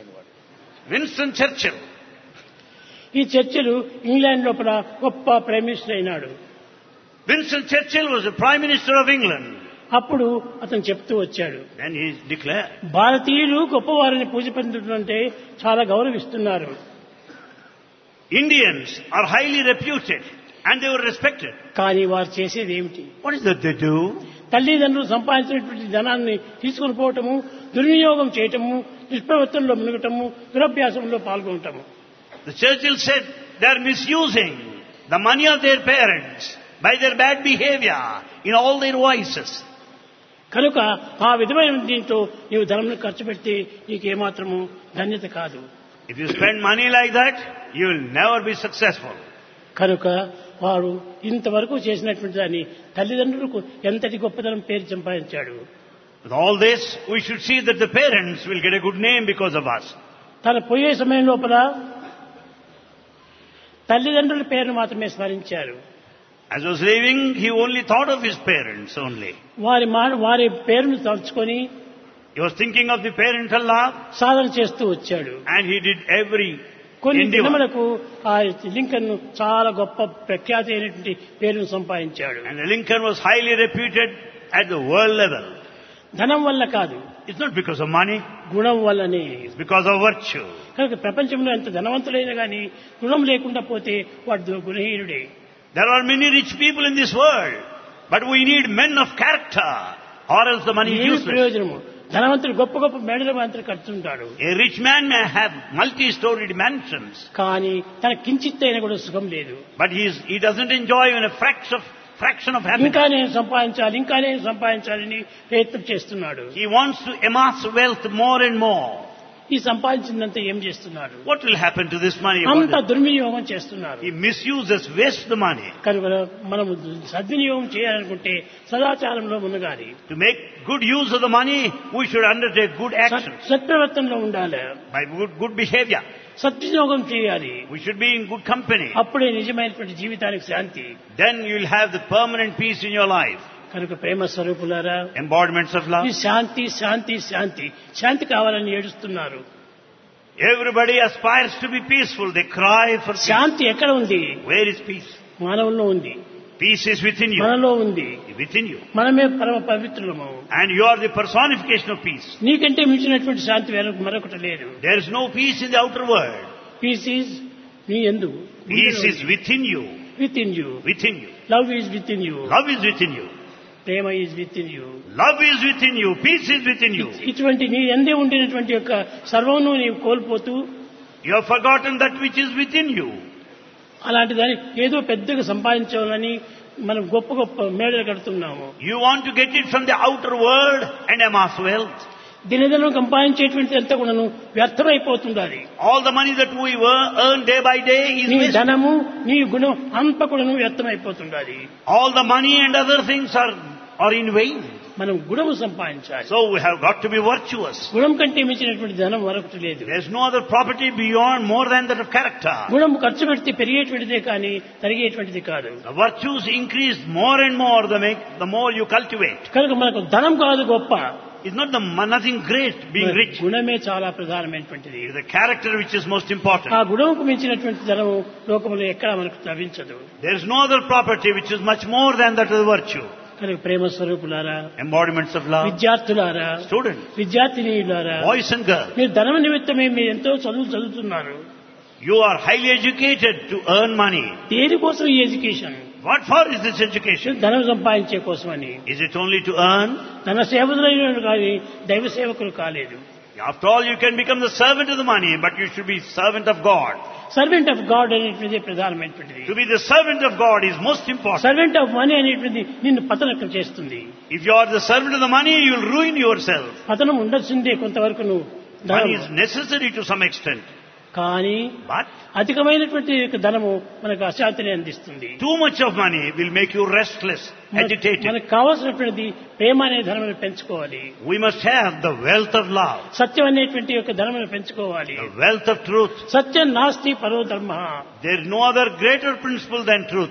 Winston Churchill. ఈ చర్చలు ఇంగ్లాండ్ లోపల గొప్ప ప్రైమ్ మినిస్టర్ అయినాడు Winston Churchill was the Prime Minister of England. అప్పుడు అతను చెప్తూ వచ్చాడు Then he declared, భారతీయులు గొప్పవారిని పూజ పొందుతుంటే చాలా గౌరవిస్తున్నారు Indians are highly reputed and they were respected. కానీ వారు చేసేది ఏమిటి What is that they do? తల్లిదండ్రులు సంపాదించినటువంటి ధనాన్ని తీసుకుని పోవటము దుర్వినియోగం చేయటము దుష్ప్రవర్తనలో మునగటము దురభ్యాసంలో పాల్గొనటము The Churchill said they are misusing the money of their parents by their bad behavior in all their vices. కనుక ఆ విధమైన దీంతో నీవు ధనం ఖర్చు పెడితే నీకు ఏమాత్రము ధన్యత కాదు If you spend money like that, you will never be successful. కనుక వాడు ఇంతవరకు చేసినటువంటి దాన్ని తల్లిదండ్రులకు ఎంతటి గొప్పతనం పేరు సంపాదించాడు With all this, we should see that the parents will get a good name because of us. తన పోయే సమయం లోపల తల్లిదండ్రుల పేరును మాత్రమే స్మరించారు As was leaving, he only thought of his parents only. వారి మా వారి పేరును తలుచుకొని He was thinking of the parental love సాధన చేస్తూ వచ్చాడు and he did every కొన్ని endeavor. దినములకు ఆ లింకన్ చాలా గొప్ప ప్రఖ్యాతి అయినటువంటి పేరును సంపాదించాడు And Lincoln was highly reputed at the world level. ధనం వల్ల కాదు It's not because of money, గుణం వల్లనే it's because of virtue. కనుక ప్రపంచంలో ఎంత ధనవంతులైనా కానీ గుణం లేకుండా పోతే వాడు గుణహీనుడే There are many rich people in this world, but we need men of character, or else the money is ఏమి useless. ప్రయోజనము ధనవంతుడు గొప్ప గొప్ప మేడల మంత్రి కడుతుంటాడు A rich man may have multi-storied mansions, కానీ తన కించిత్ అయినా కూడా సుఖం లేదు but he, is, he doesn't enjoy even a fraction of, fraction of happiness. ఇంకా నేను సంపాదించాలి ఇంకా నేను సంపాదించాలని ప్రయత్నం చేస్తున్నాడు He wants to amass wealth more and more. ఈ సంపాదించిందంతా ఏం చేస్తున్నాడు What will happen to this money? అంత దుర్వినియోగం చేస్తున్నారు He misuses, wastes the money. కనుక మనము సద్వినియోగం చేయాలనుకుంటే సదాచారంలో మునగాలి To make good use of the money, we should undertake good సత్- actions సత్ప్రవర్తనలో ఉండాలి by good, good behavior. సద్వినియోగం చేయాలి We should be in good company. అప్పుడే నిజమైనటువంటి జీవితానికి శాంతి Then you will have the permanent peace in your life. కనుక ప్రేమ స్వరూపులారా Embodiments of love. ఈ శాంతి శాంతి శాంతి శాంతి కావాలని ఏడుస్తున్నారు Everybody aspires to be peaceful. They cry for peace. శాంతి ఎక్కడ ఉంది Where is peace? మానవుల్లో ఉంది Peace is within you. మనలో ఉంది Within you. మనమే పరమ పవిత్రులము And you are the personification of peace. నీకంటే మించినటువంటి శాంతి వేరొక మరొకటి లేదు There is no peace in the outer world. Peace is నీ ఎందు Peace is within you. Within you Within you. Love is within you Love is within you. ప్రేమ is within you Love is within you. Peace is within you. ఇటువంటి నీ ఎందే ఉండినటువంటి యొక్క సర్వమును నీవు కోల్పోతూ You have forgotten that which is within you. అలాంటి దాన్ని ఏదో పెద్దగా సంపాదించాలని మనం గొప్ప గొప్ప మేడలు కడుతున్నాము You want to get it from the outer world and amass wealth. దినదినం సంపాదించేటువంటి అంతా కూడాను వ్యర్థమైపోతుంది All the money that we were- earn day by day is నీ wasted. ధనము నీ గుణం అంత కూడాను వ్యర్థమైపోతుంది All the money and other things are, are in vain. మనం గుణము సంపాదించాలి So we have got to be virtuous. గుణం కంటే మించినటువంటి ధనం మరొకటి లేదు There's no other property beyond more than that of character. గుణం ఖర్చు పెడితే పెరిగేటువంటిదే కానీ తరిగేటువంటిది కాదు The virtues increase more and more the, make, the more you cultivate. కనుక మనకు ధనం కాదు గొప్ప It's not the mo- nothing great being rich. గుణమే చాలా ప్రధానమైనటువంటిది It is the character which is most ఆ important. గుణంకు మించినటువంటి ధనము లోకంలో ఎక్కడా మనకు లభించదు There is no other property which is much more than that of the virtue. కనుక ప్రేమ స్వరూపులారా Embodiments of love. విద్యార్థులారా Students, విద్యార్థినీయులారా boys and girls, మీరు ధనం నిమిత్తమే మీరు ఎంతో చదువు చదువుతున్నారు you are highly educated to earn money. దేనికోసం ఈ education What for is this education? ధనం సంపాదించే కోసమని Is it only to earn? ధన సేవకులైన కానీ దైవ సేవకులు కాలేదు After all, you can become the servant of the money, but you should be servant of God. Servant of God అనేటువంటిది ప్రధానమైనటువంటిది To be the servant of God is most important. Servant of money అనేటువంటిది నిన్ను పతనం చేస్తుంది If you are the servant of the money, you will ruin yourself. పతనం ఉండొచ్చిందే కొంతవరకు నువ్వు Money ధనం is necessary to some extent. కానీ But అధికమైనటువంటి యొక్క ధనము మనకు అశాంతిని అందిస్తుంది too much of money will make you restless, మన- agitated. మనకు కావాల్సినటువంటిది ప్రేమ అనే ధనమును పెంచుకోవాలి We must have the wealth of love, సత్యం అనేటువంటి యొక్క ధనమును పెంచుకోవాలి the wealth of truth. సత్యం నాస్తి పరో ధర్మ There is no other greater principle than truth.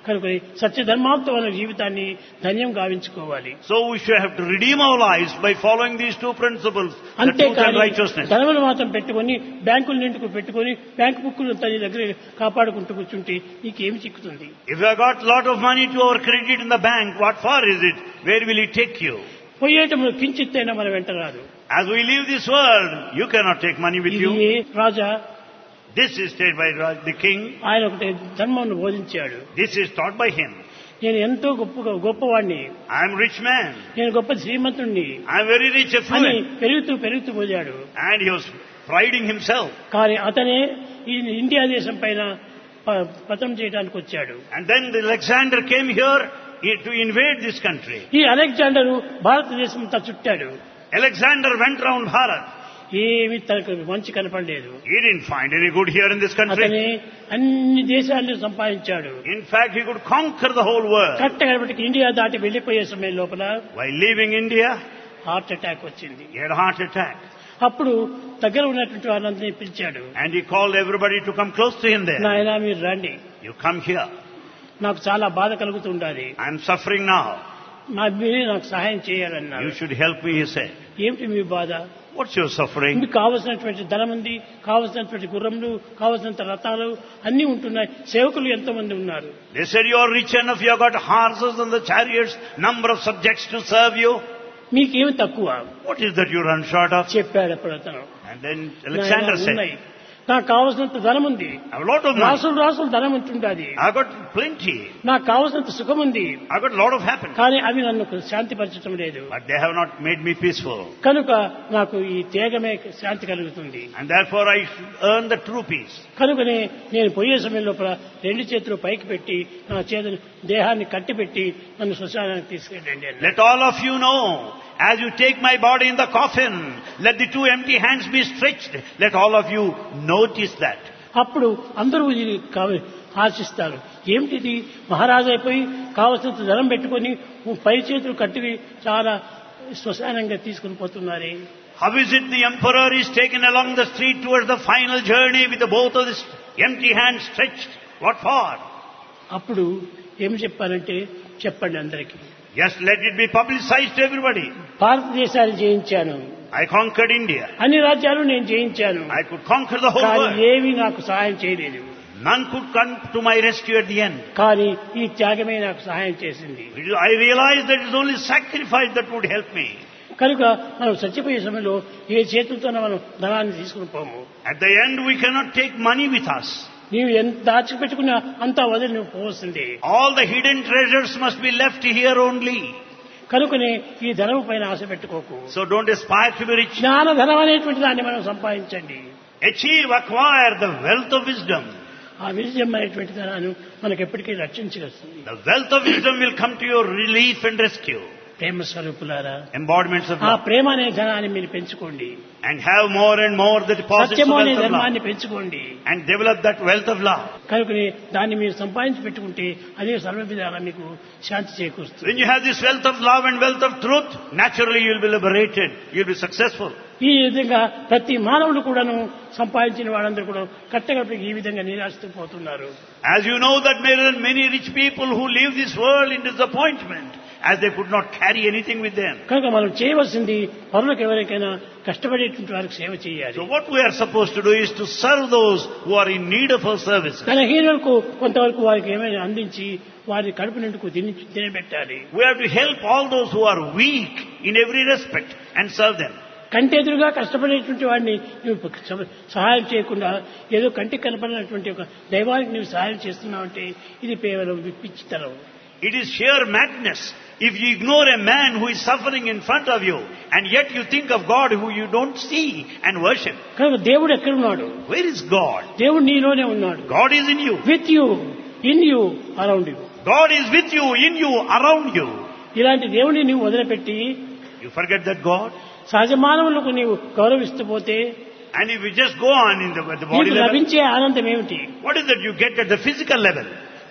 కనుక సత్యధర్మాప్తమైన జీవితాన్ని ధన్యం గావించుకోవాలి So we should have to redeem our lives by following these two principles, the truth and అంతేకాని righteousness. ధనములు మాత్రం పెట్టుకొని బ్యాంకుల నిండుకు పెట్టుకొని బ్యాంకు బుక్కులు తన దగ్గర కాపాడుకుంటూ కూర్చుంటే నీకేమి చిక్కుతుంది If you have got lot of money to our credit in the bank, what for is it? Where will it take you? పోయేటప్పుడు కించిత్తైనా మన వెంట రాదు As we leave this world, you cannot take money with ఇది you. Raja This is said by Raj- the king. ఆయన ఒకటి ధర్మం బోధించాడు This is taught by him. నేను ఎంతో గొప్ప గొప్పవాణ్ణి I am rich man. నేను గొప్ప శ్రీమంతుణ్ణి I am very rich అని affluent. పెరుగుతూ పెరుగుతూ పోయాడు And he was priding himself. కానీ అతనే ఈ ఇండియా దేశం పైన ప- పతనం చేయడానికి వచ్చాడు And then the Alexander came here eh, to invade this country. ఈ అలెగ్జాండరు భారతదేశం అంతా చుట్టాడు Alexander went round Bharat. ఏమి తనకు మంచి కనపడలేదు He didn't find any good here in this country. అతనే అన్ని దేశాలను సంపాదించాడు In fact, he could conquer the whole world. Correct కాబట్టి ఇండియా దాటి వెళ్లిపోయే సమయం లోపల While leaving India, heart attack వచ్చింది he had a heart attack. అప్పుడు దగ్గర ఉన్నటువంటి వారందరినీ పిలిచాడు And he called everybody to come close to him there. నాయన మీరు రండి You come here. నాకు చాలా బాధ కలుగుతుండాలి I am suffering now. నా మీరే నాకు సహాయం చేయాలన్నారు You should help me, he said. ఏమిటి మీ బాధ What's your suffering? మీకు కావలసినటువంటి ధనం ఉంది కావలసినటువంటి గుర్రములు కావలసినంత రథాలు అన్ని ఉంటున్నాయి సేవకులు ఎంతో మంది ఉన్నారు They said you are rich enough, you have got horses and the chariots, number of subjects to serve you. మీకేమి తక్కువ What is that you run short of? చెప్పాడు అప్పుడు అతను And then "నాయనా, Alexander ఉన్నాయి said, నాకు కావలసినంత ధనం ఉంది I have a lot of money. రాసులు రాసులు ధనం ఉంటుండాది I've got plenty. నాకు కావలసినంత సుఖం ఉంది I've got a lot of happiness. కానీ అవి నన్ను శాంతిపరచడం లేదు But they have not made me peaceful. కనుక నాకు ఈ త్యాగమే శాంతి కలుగుతుంది And therefore I should earn the true peace. కనుకనే నేను పోయే సమయం లోపల రెండు చేతులు పైకి పెట్టి నా చేతులు దేహాన్ని కట్టిపెట్టి నన్ను శ్మశానానికి తీసుకెళ్ళండి అన్నాడు. Let all of you know, as you take my body in the coffin, let the two empty hands be stretched. Let all of you notice that. అప్పుడు అందరూ ఇది కావ- ఆశిస్తారు ఏమిటిది మహారాజు అయిపోయి కావలసినంత ధనం పెట్టుకొని పై చేతులు కట్టి చాలా శ్మశానంగా తీసుకుని పోతున్నారే How is it the emperor is taken along the street towards the final journey with the both of his empty hands stretched? What for? అప్పుడు ఏం చెప్పారంటే చెప్పండి అందరికీ Yes, let it be publicized to everybody. భారతదేశాన్ని జయించాను I conquered India. అన్ని రాజ్యాలు నేను జయించాను I could conquer the whole కానీ world. ఏమీ నాకు సహాయం చేయలేదు None could come to my rescue at the end. కానీ ఈ త్యాగమే నాకు సహాయం చేసింది It is- I realized that it is only sacrifice that would help me. కనుక మనం చచ్చిపోయే సమయంలో ఏ చేతులతోనో మనం ధనాన్ని తీసుకుని పోము At the end, we cannot take money with us. నీవు ఎంత దాచిపెట్టుకున్నా అంతా వదిలి నువ్వు పోవలసిందే All the hidden treasures must be left here only. కనుకనే ఈ ధనం పైన ఆశ పెట్టుకోకు So don't aspire to be rich. జ్ఞాన ధనం అనేటువంటి దాన్ని మనం సంపాదించండి Achieve, acquire the wealth of wisdom. ఆ విజయం అనేటువంటి ధనాన్ని మనకు ఎప్పటికీ రక్షించగలుగుతుంది The wealth of wisdom will come to your relief and rescue. ప్రేమ స్వరూపులారా Embodiments of ఆ love. ప్రేమ అనే ధనాన్ని మీరు పెంచుకోండి And have more and more the deposits of సత్యము అనే wealth of ధర్మాన్ని love. పెంచుకోండి And develop that wealth of love. కనుకనే దాన్ని మీరు సంపాదించి పెట్టుకుంటే అదే సర్వ విధాలా మీకు శాంతి చేకూరుస్తుంది When you have this wealth of love and wealth of truth, naturally you'll be liberated. You'll be successful. ఈ విధంగా ప్రతి మానవుడు కూడాను సంపాదించిన వాళ్ళందరూ కూడా కట్టగడపకి ఈ విధంగా నిరాశతో పోతున్నారు As you know that there are many rich people who leave this world in disappointment as they could not carry anything with them. కనుక మనం చేయవలసింది పరులకు ఎవరికైనా కష్టపడేటువంటి వారికి సేవ చేయాలి So what we are supposed to do is to serve those who are in need of our services. తన హీనులకు కొంతవరకు వారికి ఏమైనా అందించి వారి కడుపు నిండుకు తిని తినబెట్టాలి We have to help all those who are weak in every respect and serve them. కంటెదురుగా కష్టపడేటువంటి వాడిని నువ్వు స- సహాయం చేయకుండా ఏదో కంటికి కనపడినటువంటి ఒక దైవానికి నువ్వు సహాయం చేస్తున్నావంటే ఇది కేవలం పిచ్చితనం It is sheer madness if you ignore a man who is suffering in front of you and yet you think of God who you don't see and worship. కనుక దేవుడు ఎక్కడున్నాడు Where is God? దేవుడు నీలోనే ఉన్నాడు God is in you. With you in you around you God is with you, in you, around you. ఇలాంటి దేవుడిని నువ్వు వదిలిపెట్టి You forget that God? సహజ మానవులకు నీవు గౌరవిస్తూ పోతే And if you just go on in the, at the body నీకు level, లభించే ఆనందం ఏమిటి what is that you get at the physical level?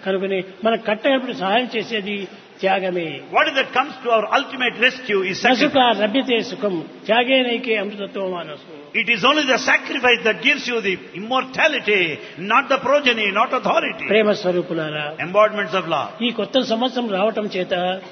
కనుకనే మన కట్టగప్పుడు సహాయం చేసేది త్యాగమే What is that comes to our ultimate rescue is నసుక sacrifice. లభ్యతే సుఖం త్యాగేనైకే అమృతత్వం మానసు It is only the sacrifice that gives you the immortality, not the progeny, not authority. ప్రేమ స్వరూపులారా Embodiments of love. ఈ కొత్త సంవత్సరం రావటం చేత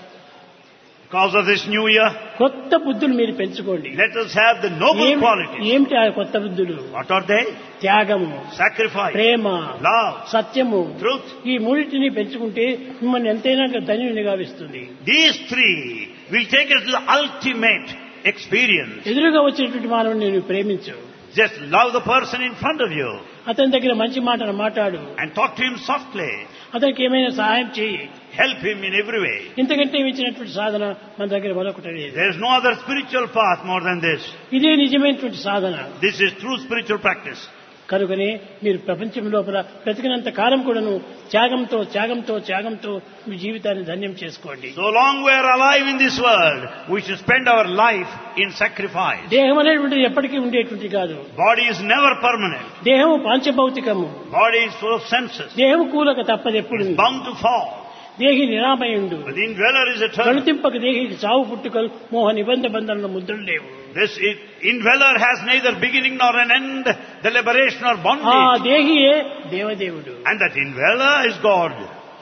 Because of this new year, కొత్త బుద్ధులు మీరు పెంచుకోండి let us have the noble ఏం- qualities. ఏమిటి ఆ కొత్త బుద్ధులు What are they? త్యాగము Sacrifice, ప్రేమ love, సత్యము truth. ఈ మూడింటిని పెంచుకుంటే మిమ్మల్ని ఎంతైనా ధన్యుని గావిస్తుంది These three will take us to the ultimate experience. ఎదురుగా వచ్చినటువంటి మానవుని నేను ప్రేమించు Just love the person in front of you అతని దగ్గర మంచి మాటలు మాట్లాడు and talk to him softly. అతనికి ఏమైనా సహాయం చేయి Help him in every way. ఇంతకంటే ఇచ్చినటువంటి సాధన మన దగ్గర మరొకటి లేదు There is no other spiritual path more than this. ఇదే నిజమైనటువంటి సాధన This is true spiritual practice. కనుకనే మీరు ప్రపంచం లోపల బ్రతికినంత కాలం కూడాను త్యాగంతో త్యాగంతో త్యాగంతో మీ జీవితాన్ని ధన్యం చేసుకోండి So long we are alive in this world, we should spend our life in sacrifice. దేహం అనేటువంటిది ఎప్పటికీ ఉండేటువంటి కాదు Body is never permanent. దేహము పాంచభౌతికము Body is full of senses. దేహము కూలక తప్పదు ఎప్పుడు It's bound to fall. దేహి నిరామయుండు But the indweller is eternal. కలుతింపక దేహికి చావు పుట్టుకలు మోహ నిబంధ బంధనల ముద్రలు లేవు This i- indweller has neither beginning nor an end, the liberation or ఆ bondage. దేహియే దేవదేవుడు And that indweller is God.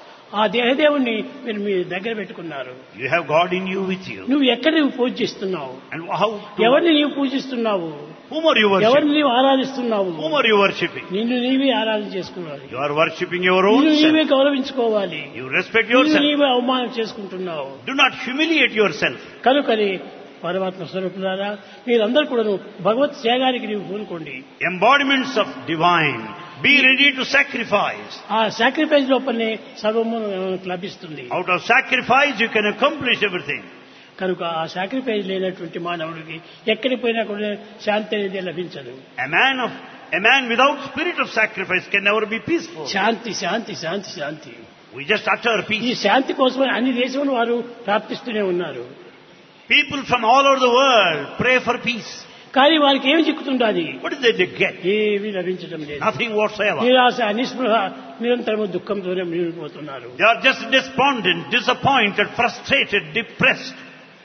ఆ దేహదేవుణ్ణి మీరు మీ దగ్గర పెట్టుకున్నారు You have God in you with you. నువ్వు ఎక్కడ నువ్వు పూజిస్తున్నావు And how? To, ఎవరిని నీవు పూజిస్తున్నావు whom are you ఎవరిని worshipping? నీవు ఆరాధిస్తున్నావు Whom are you worshipping? నిన్ను నీవే ఆరాధన చేసుకోవాలి You are worshipping your own నిన్ను నీవే self. గౌరవించుకోవాలి You respect నిన్ను yourself. నీవే అవమానం చేసుకుంటున్నావు Do not humiliate yourself. కనుకని పరమాత్మ స్వరూపులారా మీరందరూ కూడాను భగవత్ త్యాగానికి నీవు పూనుకోండి Embodiments of divine. Be ready to sacrifice. ఆ సాక్రిఫైస్ లోపలనే సర్వము మనకు లభిస్తుంది Out of sacrifice, you can accomplish everything. కనుక ఆ సాక్రిఫైస్ లేనటువంటి మానవుడికి ఎక్కడికి పోయినా కూడా శాంతి అనేది లభించదు A man of a man without spirit of sacrifice can never be peaceful. Shanti Shanti Shanti Shanti We just utter ఈ peace. శాంతి కోసమే అన్ని దేశములు వారు ప్రార్థిస్తూనే ఉన్నారు People from all over the world pray for peace. కానీ వారికి ఏమి చిక్కుతుండాలి What is it they get? ఏమీ లభించడం లేదు Nothing whatsoever. నిరాశ నిస్పృహ నిరంతరము దుఃఖంతోనే మిగిలిపోతున్నారు They are just despondent, disappointed, frustrated, depressed.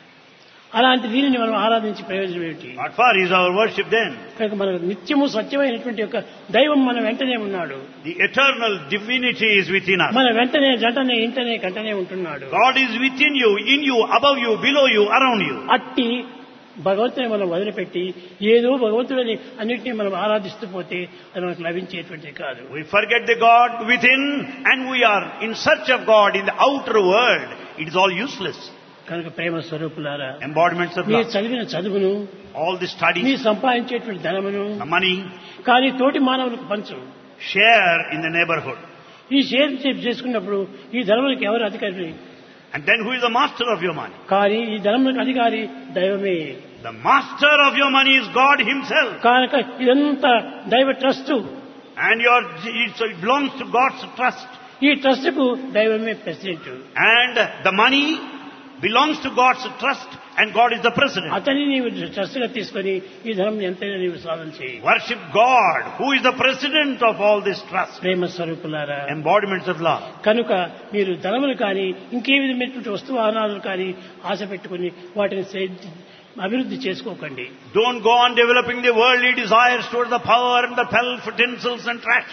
అలాంటి దీనిని మనం ఆరాధించి ప్రయోజనం ఏమిటి What for is our worship then? కనుక మనకు నిత్యము సత్యమైనటువంటి యొక్క దైవం మన వెంటనే ఉన్నాడు The eternal divinity is within us. మన వెంటనే జంటనే ఇంటనే కంటనే ఉంటున్నాడు God is within you, in you, above you, below you, around you. అట్టి భగవంతుని మనం వదిలిపెట్టి ఏదో భగవంతుడిని అన్నింటినీ మనం ఆరాధిస్తూ పోతే అది మనకు లభించేటువంటిది కాదు We forget the God within and we are in search of God in the outer world. It is all useless. కనుక ప్రేమ స్వరూపులారా Embodiments of మీరు love. చదివిన చదువును All the మీరు studies, సంపాదించేటువంటి ధనమును the money, కానీ తోటి మానవులకు పంచు share in the neighborhood. ఈ షేర్ చేసి చేసుకున్నప్పుడు ఈ ధనములకు ఎవరు అధికారి And then who is the master of your money? కానీ ఈ ధనములకు అధికారి దైవమే The master of your money is God himself. కనుక ఇదంతా దైవ trust And your, it so it belongs to God's trust. ఈ ట్రస్ట్ కు దైవమే president And the money belongs to God's trust and God is the president. అతన్ని నీవు trust గా తీసుకొని ఈ ధనం ఎంతైనా నీవు సాధన చేయి Worship God, who is the president of all this trust. ప్రేమ స్వరూపులారా Embodiments of love. కనుక మీరు ధనములు కానీ ఇంకే విధమైనటువంటి వస్తు వాహనాలు కానీ ఆశ పెట్టుకుని వాటిని సే- అభివృద్ధి చేసుకోకండి Don't go on developing the worldly desires towards the power and the pelf, utensils and trash.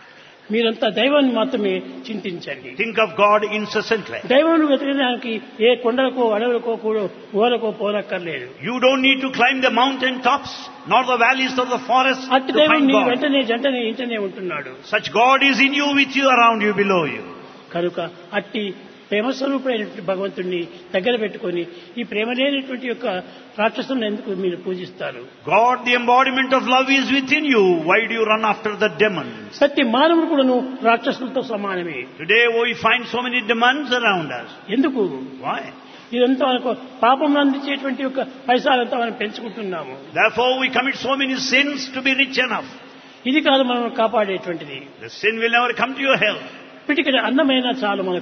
మీరంతా దైవాన్ని మాత్రమే చింతించండి Think of God incessantly. దైవాన్ని వెతకడానికి ఏ కొండలకో అడవులకో కూడా ఊరకో పోనక్కర్లేదు You don't need to climb the mountain tops, nor the valleys or the forests అట్టి to దైవం find నీ God. వెంటనే జంటనే ఇంటనే ఉంటున్నాడు Such God is in you, with you, around you, below you. కనుక అట్టి ప్రేమస్వరూపుడైనటువంటి భగవంతుణ్ణి దగ్గర పెట్టుకొని ఈ ప్రేమ లేనటువంటి యొక్క రాక్షసులను ఎందుకు మీరు పూజిస్తారు God, the embodiment of love, is within you. Why do you run after the demons? ప్రతి మానవుడు కూడాను రాక్షసులతో సమానమే Today we find so many demons around us. ఎందుకు Why? ఇదంతా మనకు పాపం అందించేటువంటి యొక్క పైసాలంతా మనం పెంచుకుంటున్నాము Therefore we commit so many sins to be rich enough. ఇది కాదు మనం కాపాడేటువంటిది The sin will never come to your help. పిటికడ అన్నమైనా చాలు మనకు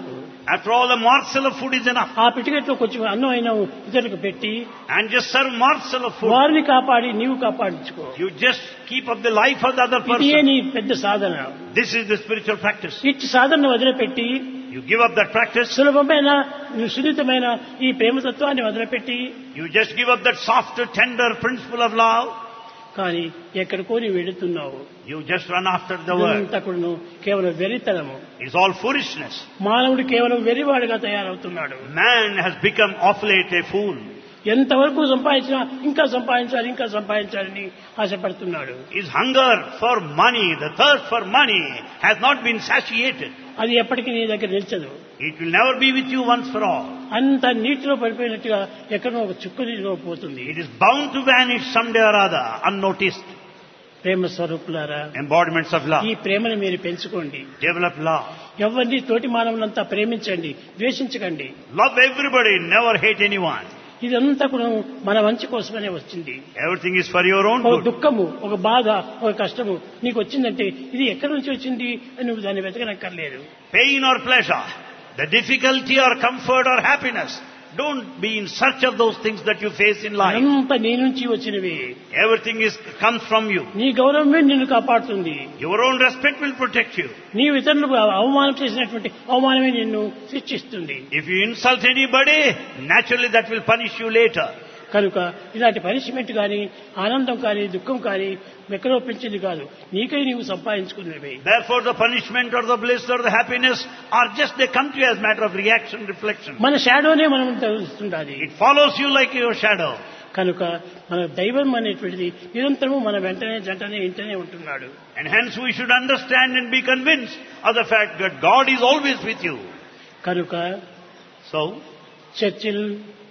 After all, a morsel of food is enough. ఆ పిటికెట్లో కొంచెం అన్నం అయినా ఇతరులకు పెట్టి And just serve morsel of food. వారిని కాపాడి నీవు కాపాడించుకో You just keep up the life of the other ఇదే person. నీ పెద్ద సాధన This is the spiritual practice. ఇట్టి సాధన వదిలిపెట్టి You give up that practice. సులభమైన సున్నితమైన ఈ ప్రేమతత్వాన్ని వదిలిపెట్టి You just give up that soft, tender principle of love. కానీ ఎక్కడికో నీవు వెళుతున్నావు You just run after the world. ఇదంతా కూడాను కేవలం వెరితనము It's all foolishness. మానవుడు కేవలం వెరివాడుగా తయారవుతున్నాడు Man has become of late a fool. ఎంతవరకు సంపాదించినా ఇంకా సంపాదించాలి ఇంకా సంపాదించాలని ఆశపడుతున్నాడు His hunger for money, the thirst for money has not been satiated. అది ఎప్పటికీ నీ దగ్గర నిలిచదు It will never be with you once for all. అంత నీటిలో పడిపోయినట్టుగా ఎక్కడో ఒక చుక్క నీటిలో పోతుంది It is bound to vanish someday or other, unnoticed. ప్రేమ స్వరూపులారా Embodiments of ఈ love. ప్రేమను మీరు పెంచుకోండి Develop love. ఎవరిని తోటి మానవులంతా ప్రేమించండి ద్వేషించకండి Love everybody, never hate anyone. ఇదంతా కూడా మన మంచి కోసమనే వచ్చింది Everything is for your own ఒక good. దుఃఖము ఒక బాధ ఒక కష్టము నీకు వచ్చిందంటే ఇది ఎక్కడి నుంచి వచ్చింది అని నువ్వు దాన్ని వెతకనక్కర్లేదు Pain or pleasure, the difficulty or comfort or happiness. Don't be in search of those things that you face in life. అంత నీ నుంచి వచ్చినవి Everything is comes from you. నీ గౌరవమే నిన్ను కాపాడుతుంది Your own respect will protect you. నీవు ఇతరులకు అవమానం చేసినటువంటి అవమానమే నిన్ను శిక్షిస్తుంది If you insult anybody, naturally that will punish you later. కనుక ఇలాంటి పనిష్మెంట్ కానీ ఆనందం కానీ దుఃఖం కానీ ఎక్కడో పెంచింది కాదు నీకై నీవు సంపాదించుకున్నవి Therefore the punishment or the bliss or the happiness are just they come to you as matter of reaction, reflection. మన షాడోనే మనం తెలుస్తుండాలి It follows you like your shadow. కనుక మన దైవం అనేటువంటిది నిరంతరము మన వెంటనే జంటనే ఇంటనే ఉంటున్నాడు And hence we should understand and be convinced of the fact that God is always with you. కనుక So, చర్చిల్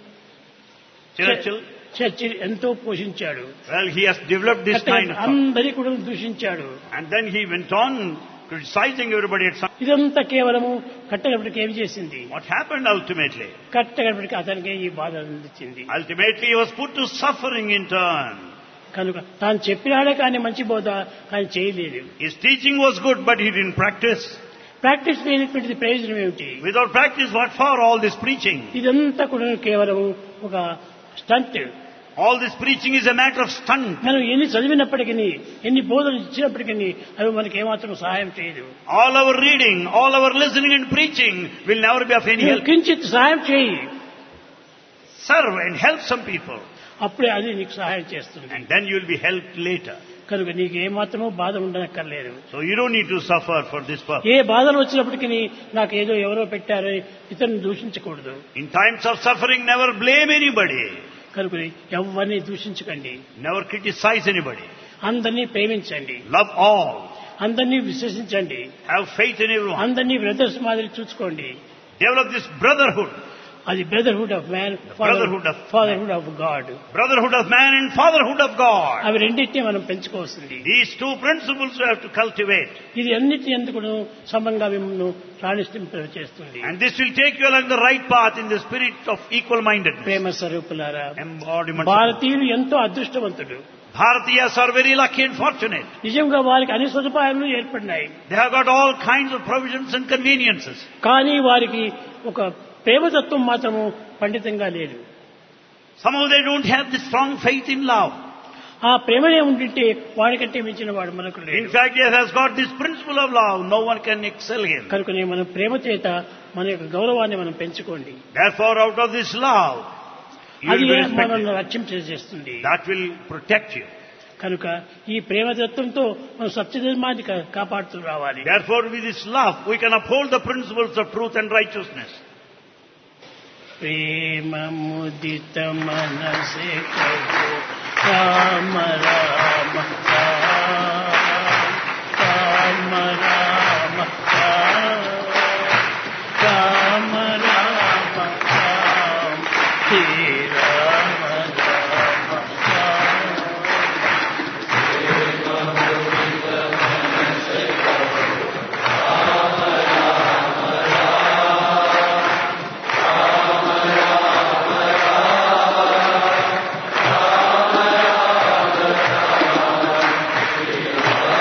Churchill, చర్చిల్ ఎంతో పోషించాడు well, he has developed this kind of thought. అందరి కూడా దూషించాడు And then he went on criticizing everybody at some... ఇదంతా కేవలము కట్టగప్పటికి ఏమి చేసింది What happened ultimately? కట్టగప్పటికి అతనికి ఈ బాధ అందించింది Ultimately he was put to suffering in turn. కనుక తాను చెప్పినాడే కానీ మంచి బోధ కానీ చేయలేదు His teaching was good, but he didn't practice. Practice లేనటువంటిది ప్రయోజనం ఏమిటి Without practice, what for all this preaching? ఇదంతా కూడా కేవలం ఒక stunt All this preaching is a matter of stunt. మనం ఎన్ని చదివినప్పటికీ ఎన్ని బోధనలు ఇచ్చినప్పటికీ అవి మనకి ఏమాత్రం సహాయం చేయదు All our reading, all our listening and preaching will never be of any నువ్వు help. కించిత్ సహాయం చేయి Serve and help some people, అప్పుడే అది నీకు సహాయం చేస్తుంది and then you will be helped later. కనుక నీకు ఏమాత్రమూ బాధ ఉండనక్కర్లేదు So you don't need to suffer for this purpose. ఏ బాధలు వచ్చినప్పటికీ నాకు ఏదో ఎవరో పెట్టారో ఇతరుని దూషించకూడదు In times of suffering, never blame anybody. కనుక ఎవరిని దూషించకండి Never criticize anybody. అందరినీ ప్రేమించండి Love all. అందరినీ విశ్వసించండి Have faith in everyone. అందరినీ బ్రదర్స్ మాదిరి చూసుకోండి Develop this brotherhood. అది brotherhood of man brotherhood of- fatherhood of God Brotherhood of man and fatherhood of God. అవి రెండింటినీ మనం పెంచుకోవాల్సింది These two principles we have to cultivate. ఇది అన్నిటి ఎందుకు సమంగా మిమ్మల్ని రాణిష్టింప చేస్తుంది And this will take you along the right path in the spirit of equal-mindedness. ప్రేమ స్వరూపులారా Embodiment. of- భారతీయులు ఎంతో అదృష్టవంతుడు Bharatiyas are very lucky and fortunate. నిజంగా వారికి అన్ని సదుపాయాలు ఏర్పడినాయి They have got all kinds of provisions and conveniences. కానీ వారికి ఒక ప్రేమతత్వం మాత్రము పండితంగా లేదు Somehow they don't have the strong faith in love. ఆ ప్రేమనే ఉండింటే వాడికంటే మించిన వాడు మనకు In లేడు fact, he has got this principle of love. No one can excel him. కనుకనే మనం ప్రేమ చేత మన యొక్క గౌరవాన్ని మనం పెంచుకోండి Therefore, out of this love, you అది will be respected. మనల్ని లక్ష్యం చేసేస్తుంది That will protect you. కనుక ఈ ప్రేమతత్వంతో మనం సత్యధర్మాన్ని కా- కాపాడుతూ రావాలి Therefore, with this love, we can uphold the principles of truth and righteousness. ప్రేమ ముదిత మనసే కహో రామ రామ రామ రామ రామ రామ రామ రామ హే రామ రామ రామ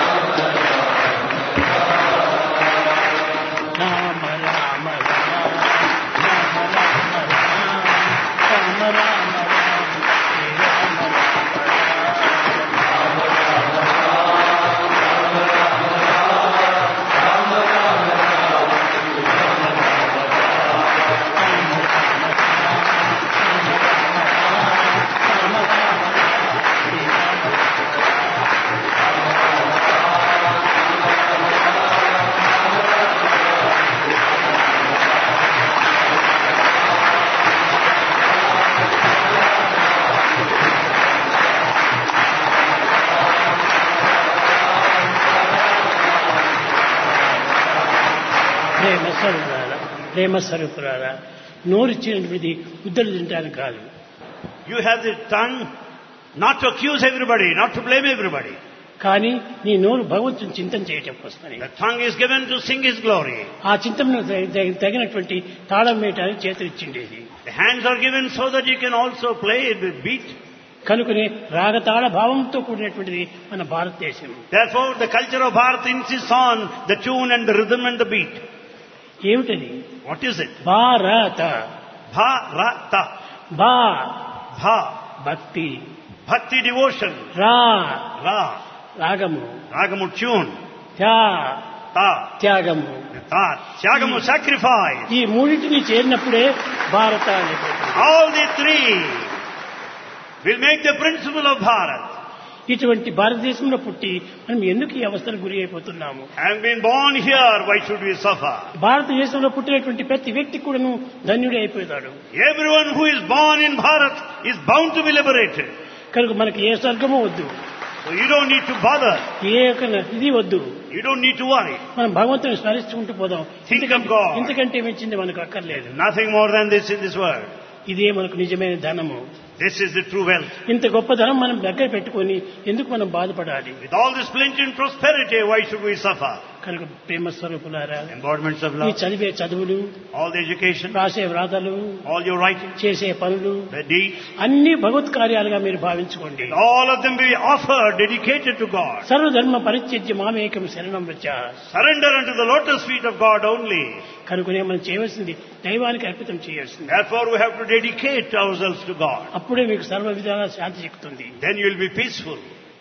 రామ రామ రామ ప్రేమ స్వరూపురారా నోరిచ్చినటువంటిది ముద్దలు తినడానికి కాదు You have the tongue not to accuse everybody, not to blame everybody. కానీ నీ నోరు భగవంతుని చింతన చేయటం కోసమని The tongue is given to sing His glory. ఆ చింతనకు తగ- తగ- తగినటువంటి తాళం వేయటానికి చేతులు ఇచ్చిండేది The hands are given so that you can also play with beat. కనుకనే రాగతాళ భావంతో కూడినటువంటిది మన భారతదేశం Therefore, the culture of Bharat insists on the tune and the rhythm and the beat. ఏమిటది What is it? భారత Bharata. బా Bha. భక్తి Bhakti devotion. రా Ra. రాగము Ragamu tune. త్యా Ta. త్యాగము Ta. Tyagamu sacrifice. ఈ మూడింటిని చేరినప్పుడే భారత అనేటువంటి All the three will make the principle of Bharat. ఇటువంటి భారతదేశంలో పుట్టి మనం ఎందుకు ఈ అవస్థలకు గురి అయిపోతున్నాము Having been born here, why should we suffer? భారతదేశంలో పుట్టినటువంటి ప్రతి వ్యక్తి కూడాను ధన్యుడే అయిపోతాడు Everyone who is born in Bharat is bound to be liberated. కనుక మనకి ఏ స్వర్గము వద్దు So you don't need to bother. ఏ యొక్క ఇది వద్దు You don't need to worry. మనం భగవంతుని స్మరిస్తుంటూ పోదాం Think of God. ఇంతకంటే మించింది మనకు అక్కర్లేదు Nothing more than this in this world. ఇదే మనకు నిజమైన ధనము This is the true wealth. ఇంత గొప్ప ధనం మనం దగ్గర పెట్టుకొని ఎందుకు మనం బాధపడాలి With all this plenty and prosperity, why should we suffer? కనుక ప్రేమ స్వరూపులారా Embodiments of ఈ love, చదివే చదువులు all the education, రాసే వ్రాతలు all your writing, చేసే పనులు the deeds, అన్ని భగవత్ కార్యాలుగా మీరు భావించుకోండి all of them be offered, dedicated to God. సర్వధర్మ పరిత్యజ్య మామేకం శరణం వచ్చ Surrender unto the lotus feet of God only. కనుకనే మనం చేయవలసింది దైవానికి అర్పితం చేయాల్సింది Therefore, we have to dedicate ourselves to God. అప్పుడే మీకు సర్వ విధాలా శాంతి చిక్కుతుంది Then you will be peaceful.